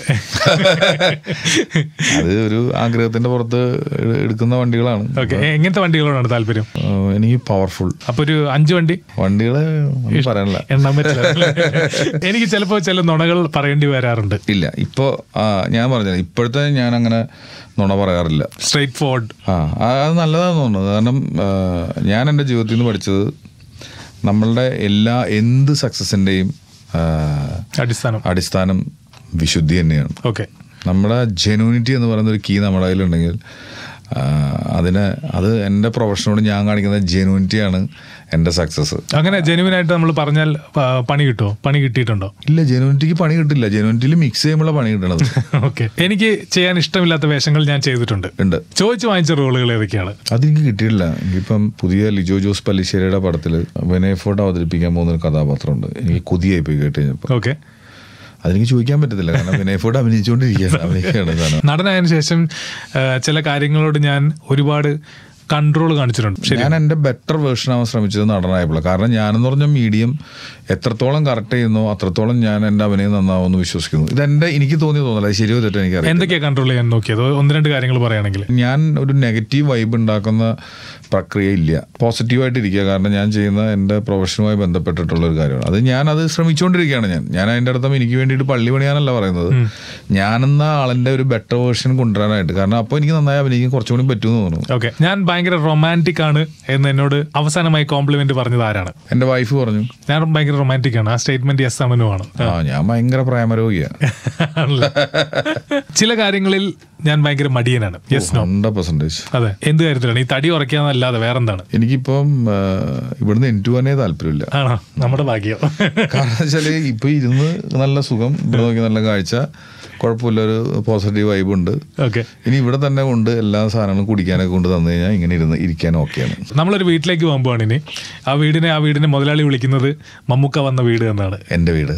അത് ഒരു ആഗ്രഹത്തിന്റെ പുറത്ത് എ- എടുക്കുന്ന വണ്ടികളാണ് ഓക്കെ എങ്ങനത്തെ വണ്ടികളോടാണ് താല്പര്യം ആ, എനിക്ക് പവർഫുൾ അപ്പൊ ഒരു അഞ്ച് വണ്ടി വണ്ടികളെ ഒന്നും പറയാനില്ല എണ്ണാൻ പറ്റില്ല എനിക്ക് ചിലപ്പോ ചില നുണകൾ പറയേണ്ടി വരാറുണ്ട് ഇല്ല ഇപ്പൊ ആ, ഞാൻ പറഞ്ഞത് ഇപ്പോഴത്തെ ഞാൻ അങ്ങനെ നുണ പറയാറില്ല സ്ട്രേറ്റ് ഫോർഡ് ആ ആ, അത് നല്ലതാണെന്ന് തോന്നുന്നു കാരണം ആ, ഞാൻ എൻ്റെ ജീവിതത്തിൽ നിന്ന് പഠിച്ചത് നമ്മളുടെ എല്ലാ എന്ത് സക്സസിൻ്റെയും അടിസ്ഥാനം അടിസ്ഥാനം വിശുദ്ധി തന്നെയാണ് ഓക്കെ നമ്മുടെ ജെനുവിനിറ്റി എന്ന് പറയുന്ന ഒരു കീ നമ്മുടെ കയ്യിലുണ്ടെങ്കിൽ ആ, അതിന് അത് എൻ്റെ പ്രൊഫഷനോട് ഞാൻ കാണിക്കുന്ന ജെനുവിനിറ്റിയാണ് എൻ്റെ സക്സസ് അങ്ങനെ ജെനുവിൻ ആയിട്ട് നമ്മൾ പറഞ്ഞാൽ ആ, പണി കിട്ടുമോ പണി കിട്ടിയിട്ടുണ്ടോ ഇല്ല ജെനുവിനിറ്റിക്ക് പണി കിട്ടില്ല ജെനുവിനിറ്റിയിൽ മിക്സ് ചെയ്യുമ്പോഴാണ് പണി കിട്ടണത് ഓക്കെ എനിക്ക് ചെയ്യാൻ ഇഷ്ടമില്ലാത്ത വേഷങ്ങൾ ഞാൻ ചെയ്തിട്ടുണ്ട് ഉണ്ട് ചോദിച്ചു വാങ്ങിച്ച റോളുകൾ ഏതൊക്കെയാണ് അതെനിക്ക് കിട്ടിയിട്ടില്ല എനിക്കിപ്പം പുതിയ ലിജോ ജോസ് പല്ലിശ്ശേരിയുടെ പടത്തിൽ വിനയ് ഫോർട്ട് അവതരിപ്പിക്കാൻ പോകുന്ന ഒരു കഥാപാത്രമുണ്ട് എനിക്ക് കൊതിയായി പോയി കേട്ട് കഴിഞ്ഞപ്പോൾ ഓക്കെ അതെനിക്ക് ചോദിക്കാൻ പറ്റത്തില്ല കാരണം വിനയ് ഫോർട്ട് അഭിനയിച്ചുകൊണ്ടിരിക്കുകയാണ് അഭിനയിക്കുകയാണ് സാധനം നടനായതിനു ശേഷം ആ, ചില കാര്യങ്ങളോട് ഞാൻ ഒരുപാട് കൺട്രോൾ കാണിച്ചിട്ടുണ്ട് ശരി ഞാൻ എൻ്റെ ബെറ്റർ വേർഷൻ ആവാൻ ശ്രമിച്ചത് നടനായപ്പോൾ കാരണം ഞാനെന്ന് പറഞ്ഞ മീഡിയം എത്രത്തോളം കറക്റ്റ് ചെയ്യുന്നോ അത്രത്തോളം ഞാൻ എൻ്റെ അഭിനയം നന്നാവുമെന്ന് വിശ്വസിക്കുന്നു ഇതെൻ്റെ എനിക്ക് തോന്നിയ തോന്നല ശരിയോ തെറ്റോ എനിക്കറിയാം എന്തൊക്കെയാ കൺട്രോൾ ചെയ്യാൻ നോക്കിയത് ഒന്ന് രണ്ട് കാര്യങ്ങൾ പറയുകയാണെങ്കിൽ ഞാൻ ഒരു നെഗറ്റീവ് വൈബ് ഉണ്ടാക്കുന്ന പ്രക്രിയ ഇല്ല പോസിറ്റീവായിട്ട് ഇരിക്കുക കാരണം ഞാൻ ചെയ്യുന്ന എൻ്റെ പ്രൊഫഷനുമായി ബന്ധപ്പെട്ടിട്ടുള്ള ഒരു കാര്യമാണ് അത് ഞാൻ അത് ശ്രമിച്ചുകൊണ്ടിരിക്കുകയാണ് ഞാൻ ഞാൻ അതിൻ്റെ അടുത്തും എനിക്ക് വേണ്ടിയിട്ട് പള്ളി പണിയാനല്ല പറയുന്നത് ഞാനെന്ന ആളിൻ്റെ ഒരു ബെറ്റർ വേർഷൻ കൊണ്ടുവരാനായിട്ട് കാരണം അപ്പോൾ എനിക്ക് നന്നായി അഭിനയിക്കാൻ കുറച്ചുകൂടി പറ്റുമെന്ന് തോന്നുന്നു ഓക്കെ ഞാൻ ഭയങ്കര റൊമാൻറ്റിക് ആണ് എന്ന് എന്നോട് അവസാനമായി കോംപ്ലിമെന്റ് പറഞ്ഞത് ആരാണ് എൻ്റെ വൈഫ് പറഞ്ഞു ഞാൻ ഭയങ്കര റൊമാൻറ്റിക് ആണ് ആ സ്റ്റേറ്റ്മെന്റ് യെസ് ആണെന്നു ആണ് ആ ഞാൻ ഭയങ്കര പ്രേമരോഗിയാണ് ആണല്ലേ? ചില കാര്യങ്ങളിൽ ഞാൻ ഭയങ്കര മടിയനാണ് യെസ് നോ ഹൺഡ്രഡ് പെർസെൻറ്റേജ് അതെ എന്ത് കാര്യത്തിലാണ് ഈ തടി ഉറക്കാന്നല്ലാതെ വേറെന്താണ് എനിക്കിപ്പം ആ, ഇവിടുന്ന് എനിക്ക് പോകാനേ താല്പര്യമില്ല ആണോ നമ്മുടെ ഭാഗ്യം കാരണം വെച്ചാല് ഇപ്പൊ ഇരുന്ന് നല്ല സുഖം ഇവിടെ നോക്കി നല്ല കാഴ്ച കുഴപ്പമില്ല ഒരു പോസിറ്റീവ് വൈബ് ഉണ്ട് ഓക്കെ ഇനി ഇവിടെ തന്നെ കൊണ്ട് എല്ലാ സാധനങ്ങളും കുടിക്കാനൊക്കെ കൊണ്ട് തന്നു കഴിഞ്ഞാൽ ഇങ്ങനെ ഇരുന്ന് ഇരിക്കാൻ ഓക്കെയാണ് നമ്മളൊരു വീട്ടിലേക്ക് പോകുമ്പോഴാണ് ഇനി ആ വീടിനെ ആ വീടിനെ മുതലാളി വിളിക്കുന്നത് മമ്മൂക്ക വന്ന വീട് എന്നാണ് എൻ്റെ വീട്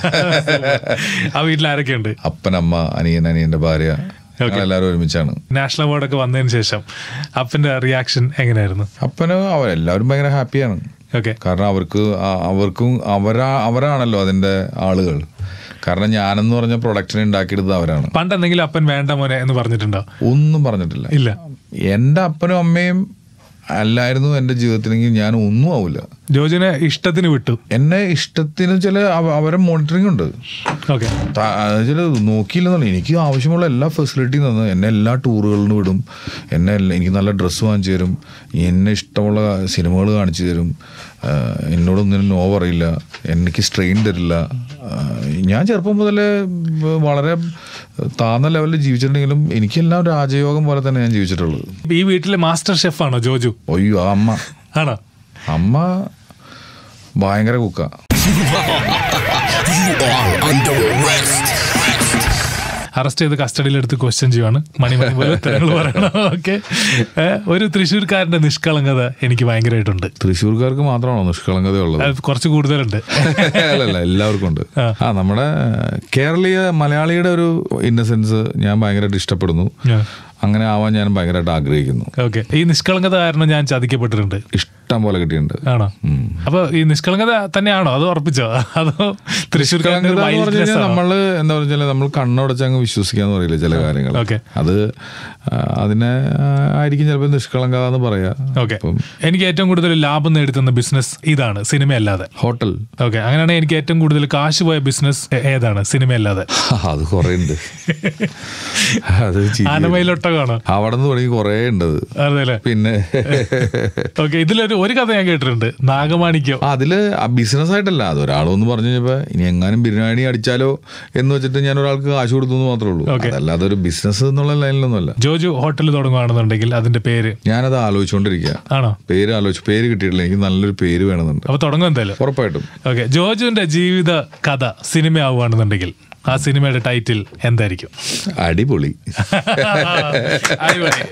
ആ വീട്ടിൽ ആരൊക്കെയുണ്ട് അപ്പനമ്മ അനിയൻ അനിയൻ്റെ ഭാര്യ ഞങ്ങളെല്ലാവരും ഒരുമിച്ചാണ് നാഷണൽ അവാർഡൊക്കെ വന്നതിന് ശേഷം അപ്പന്റെ റിയാക്ഷൻ എങ്ങനെയായിരുന്നു അപ്പന് അവരെല്ലാവരും ഭയങ്കര ഹാപ്പിയാണ് ഓക്കെ കാരണം അവർക്ക് ആ- അവർക്കും അവരാ അവരാണല്ലോ അതിൻ്റെ ആളുകൾ കാരണം ഞാനെന്ന് പറഞ്ഞ പ്രൊഡക്റ്റിനെ ഉണ്ടാക്കിയെടുത്തത് അവരാണ് പണ്ട് എന്തെങ്കിലും അപ്പൻ വേണ്ട മോനെ എന്ന് പറഞ്ഞിട്ടുണ്ടോ ഒന്നും പറഞ്ഞിട്ടില്ല ഇല്ല എൻ്റെ അപ്പനും അമ്മയും അല്ലായിരുന്നു എൻ്റെ ജീവിതത്തിലെങ്കിൽ ഞാൻ ഒന്നും ആവില്ല ജോജുനെ ഇഷ്ടത്തിന് വിട്ടു എന്നെ ഇഷ്ടത്തിന് ചില അവ- അവരെ മോണിറ്ററിംഗ് ഉണ്ട് ഓക്കെ ത- അത് ചില നോക്കിയില്ലെന്നല്ല എനിക്ക് ആവശ്യമുള്ള എല്ലാ ഫെസിലിറ്റിയും തന്നു എന്നെ എല്ലാ ടൂറുകളിലും വിടും എന്നെ എല്ലാ- എനിക്ക് നല്ല ഡ്രസ്സ് വാങ്ങിച്ചു തരും എന്നെ ഇഷ്ടമുള്ള സിനിമകൾ കാണിച്ചു തരും ആ, എന്നോടൊന്നിനും നോ പറയില്ല എനിക്ക് സ്ട്രെയിൻ തരില്ല ആ, ഞാൻ ചെറുപ്പം മുതലേ വളരെ താഴ്ന്ന ലെവലിൽ ജീവിച്ചിട്ടുണ്ടെങ്കിലും എനിക്കെല്ലാം രാജയോഗം പോലെ തന്നെ ഞാൻ ജീവിച്ചിട്ടുള്ളത് ഈ വീട്ടിലെ മാസ്റ്റർ ഷെഫാണോ ജോജു അയ്യോ ആ അമ്മ ആണോ അമ്മ ഭയങ്കര കുക്ക അറസ്റ്റ് ചെയ്ത് കസ്റ്റഡിയിൽ എടുത്ത് ക്വസ്റ്റ്യൻ ചെയ്യുവാണ് മണി മണി പോലെ ഉത്തരങ്ങൾ പറയണം ഓക്കെ ഒരു തൃശ്ശൂർക്കാരന്റെ നിഷ്കളങ്കത എനിക്ക് ഭയങ്കരമായിട്ടുണ്ട് തൃശ്ശൂർക്കാർക്ക് മാത്രമാണോ നിഷ്കളങ്കത ഉള്ളത് അത് കുറച്ച് കൂടുതലുണ്ട് അല്ലല്ല എല്ലാവർക്കും ഉണ്ട് ആ. ആ നമ്മുടെ കേരളീയ മലയാളിയുടെ ഒരു ഇന്നസെൻസ് ഞാൻ ഭയങ്കരമായിട്ട് ഇഷ്ടപ്പെടുന്നു ആ. അങ്ങനെ ആവാൻ ഞാൻ ഭയങ്കരമായിട്ട് ആഗ്രഹിക്കുന്നു ഓക്കെ ഈ നിഷ്കളങ്കത കാരണം ഞാൻ ചതിക്കപ്പെട്ടിട്ടുണ്ട് ഇഷ്ടം പോലെ കിട്ടിയിട്ടുണ്ട് ആണോ അപ്പൊ ഈ നിഷ്കളങ്കത തന്നെയാണോ അത് ഉറപ്പിച്ചോ അതോ തൃശ്ശൂർക്കാരന്റെ ഒരു നിഷ്കളങ്കത എന്ന് പറഞ്ഞു wildness കഴിഞ്ഞാൽ ആണോ? നമ്മള് എന്താ വെച്ചാൽ നമ്മൾ കണ്ണുടച്ച് അങ്ങ് വിശ്വസിക്കാന്ന് പറയില്ല ചില കാര്യങ്ങൾ ഓക്കെ. അത് ആ, അതിനെ ആ, ആയിരിക്കും ചിലപ്പോൾ നിഷ്കളങ്കത എന്ന് പറയാ ഓക്കെ അപ്പം എനിക്ക് ഏറ്റവും കൂടുതൽ ലാഭം നേടിത്തന്ന ബിസിനസ് ഇതാണ് സിനിമയല്ലാതെ ഹോട്ടൽ ഓക്കെ അങ്ങനെയാണെങ്കിൽ എനിക്ക് ഏറ്റവും കൂടുതൽ കാശ് പോയ ബിസിനസ് ഏതാണ് സിനിമയല്ലാതെ അത് കുറെ ഉണ്ട് അത് ചിരി. ആനമയിലൊട്ടകമാണോ അവിടെ നിന്ന് തുടങ്ങി കുറെ ഉണ്ട് അത് അതെ അല്ലേ പിന്നെ ഓക്കെ ഇതിലൊരു ഒരു കഥ ഞാൻ കേട്ടിട്ടുണ്ട് നാഗമാണിക്യം ആ, അതില് ബിസിനസ് ആയിട്ടല്ല അത് ഒരാളൊന്ന് പറഞ്ഞു കഴിഞ്ഞപ്പോ ഇനി എങ്ങാനും ബിരിയാണി അടിച്ചാലോ എന്ന് വെച്ചിട്ട് ഞാൻ ഒരാൾക്ക് കാശ് കൊടുത്തു എന്ന് മാത്രമേ ഉള്ളൂ Okay. അതല്ലാതെ ഒരു ബിസിനസ് എന്നുള്ള ലൈനിലൊന്നുമല്ല ജോജു ഹോട്ടൽ തുടങ്ങുകയാണെന്നുണ്ടെങ്കിൽ അതിന്റെ പേര് ഞാനത് ആലോചിച്ചുകൊണ്ടിരിക്കുക ആണോ പേര് ആലോചിച്ചു പേര് കിട്ടിയിട്ടില്ല എനിക്ക് നല്ലൊരു പേര് വേണമെന്നുണ്ട് അപ്പൊ തുടങ്ങും എന്തായാലും ഉറപ്പായിട്ടും ഓക്കെ ജോജുവിന്റെ ജീവിത കഥ സിനിമ ആവുകയാണെന്നുണ്ടെങ്കിൽ ആ സിനിമയുടെ ടൈറ്റിൽ എന്തായിരിക്കും അടിപൊളി അടിപൊളി.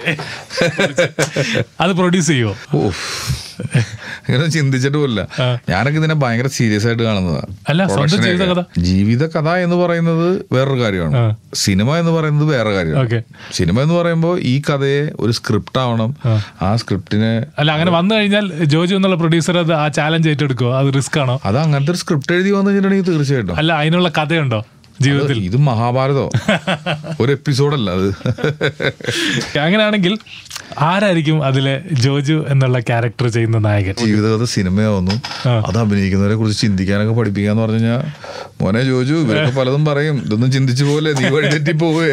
അത് പ്രൊഡ്യൂസ് ചെയ്യുമോ ഓഫ് ഇങ്ങനെ ചിന്തിച്ചിട്ട് പോലില്ല ഞാനൊക്കെ ഇതിനെ ഭയങ്കര സീരിയസ് ആയിട്ട് കാണുന്നതാ അല്ല, സ്വന്തം Production ഒക്കെ. ജീവിതകഥ. ജീവിതകഥ എന്ന് പറയുന്നത് വേറൊരു കാര്യമാണ് സിനിമ എന്ന് പറയുന്നത് വേറെ കാര്യമാണ് Okay. സിനിമ എന്ന് പറയുമ്പോൾ ഈ കഥയെ ഒരു സ്ക്രിപ്റ്റ് ആവണം ആ സ്ക്രിപ്റ്റിനെ അല്ല അങ്ങനെ വന്നു കഴിഞ്ഞാൽ ജോജു എന്നുള്ള പ്രൊഡ്യൂസർ അത് ആ ചാലഞ്ച് ഏറ്റെടുക്കുമോ അത് റിസ്ക് ആണോ അത് അങ്ങനത്തെ ഒരു സ്ക്രിപ്റ്റ് എഴുതി വന്നു കഴിഞ്ഞിട്ടുണ്ടെങ്കിൽ തീർച്ചയായിട്ടും അല്ല അതിനുള്ള കഥയുണ്ടോ ജീവിതത്തിൽ ഇത് മഹാഭാരതോ ഒരു എപ്പിസോഡല്ല അത് അങ്ങനെയാണെങ്കിൽ ആരായിരിക്കും അതിലെ ജോജു എന്നുള്ള ക്യാരക്ടർ ചെയ്യുന്ന നായകൻ ജീവിതകഥ സിനിമയാവുന്നു അത് അഭിനയിക്കുന്നവരെ കുറിച്ച് ചിന്തിക്കാനൊക്കെ പഠിപ്പിക്കാന്ന് പറഞ്ഞു കഴിഞ്ഞാൽ മോനെ ജോജു ഇവരൊക്കെ പലതും പറയും ഇതൊന്നും ചിന്തിച്ചു പോലെ നീ വഴി തെറ്റി പോവേ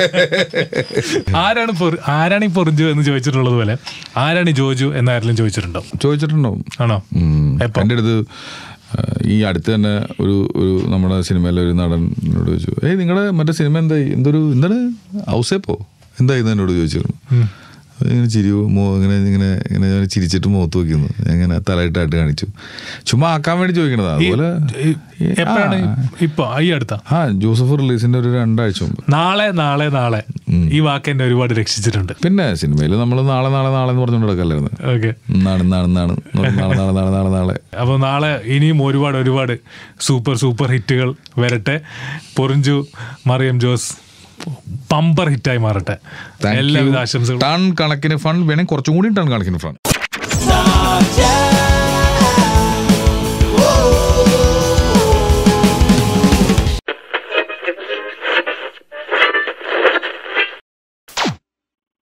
ആരാണ് പൊറി- ആരാണ് ഈ പൊറിഞ്ചു എന്ന് ചോദിച്ചിട്ടുള്ളത് പോലെ ആരാണ് ഈ ജോജു എന്നാരെങ്കിലും ചോദിച്ചിട്ടുണ്ടോ ചോദിച്ചിട്ടുണ്ടാവും ആണോ ഉം. എപ്പോ? എൻ്റെ അടുത്ത് ആ, ഈ അടുത്ത് തന്നെ ഒരു ഒരു നമ്മുടെ സിനിമയിലെ ഒരു നടൻ എന്നോട് ചോദിച്ചു ഏയ് നിങ്ങളുടെ മറ്റേ സിനിമ എന്തായി എന്തൊരു എന്താണ് ഔസേപ്പോ എന്തായി എന്ന് എന്നോട് ചോദിച്ചിരുന്നു ഇങ്ങനെ ചിരി മോ ഇങ്ങനെ ഇങ്ങനെ ഇങ്ങനെ ഞാൻ ചിരിച്ചിട്ട് മുഖത്ത് നോക്കിയിരുന്നു ഇങ്ങനെ തലയിട്ടായിട്ട് കാണിച്ചു ചുമ്മാ ആക്കാൻ വേണ്ടി ചോദിക്കണതാ അതുപോലെ ഈ- എപ്പോഴാണ് ഇപ്പൊ ഈ അടുത്ത ആ ജോസഫ് റിലീസിന്റെ ഒരു രണ്ടാഴ്ച മുമ്പ് നാളെ നാളെ നാളെ ഈ വാക്ക് എന്നെ ഒരുപാട് രക്ഷിച്ചിട്ടുണ്ട് പിന്നെ സിനിമയിൽ നമ്മൾ നാളെ നാളെ നാളെ എന്ന് പറഞ്ഞുകൊണ്ട് നടക്കല്ലായിരുന്നു ഓക്കെ നാണ് നാണ് നാണ് നാളെ നാളെ നാളെ നാളെ നാളെ അപ്പോൾ നാളെ ഇനിയും ഒരുപാട് ഒരുപാട് സൂപ്പർ സൂപ്പർ ഹിറ്റുകൾ വരട്ടെ പൊറിഞ്ചു മറിയം ജോസ് പമ്പർ ഹിറ്റായി മാറട്ടെ Thank you. എല്ലാവിധ ആശംസകളും ടൺ കണക്കിന് ഫണ്ട് വേണമെങ്കിൽ കുറച്ചും കൂടി ടൺ കണക്കിന് ഫണ്ട് Jam.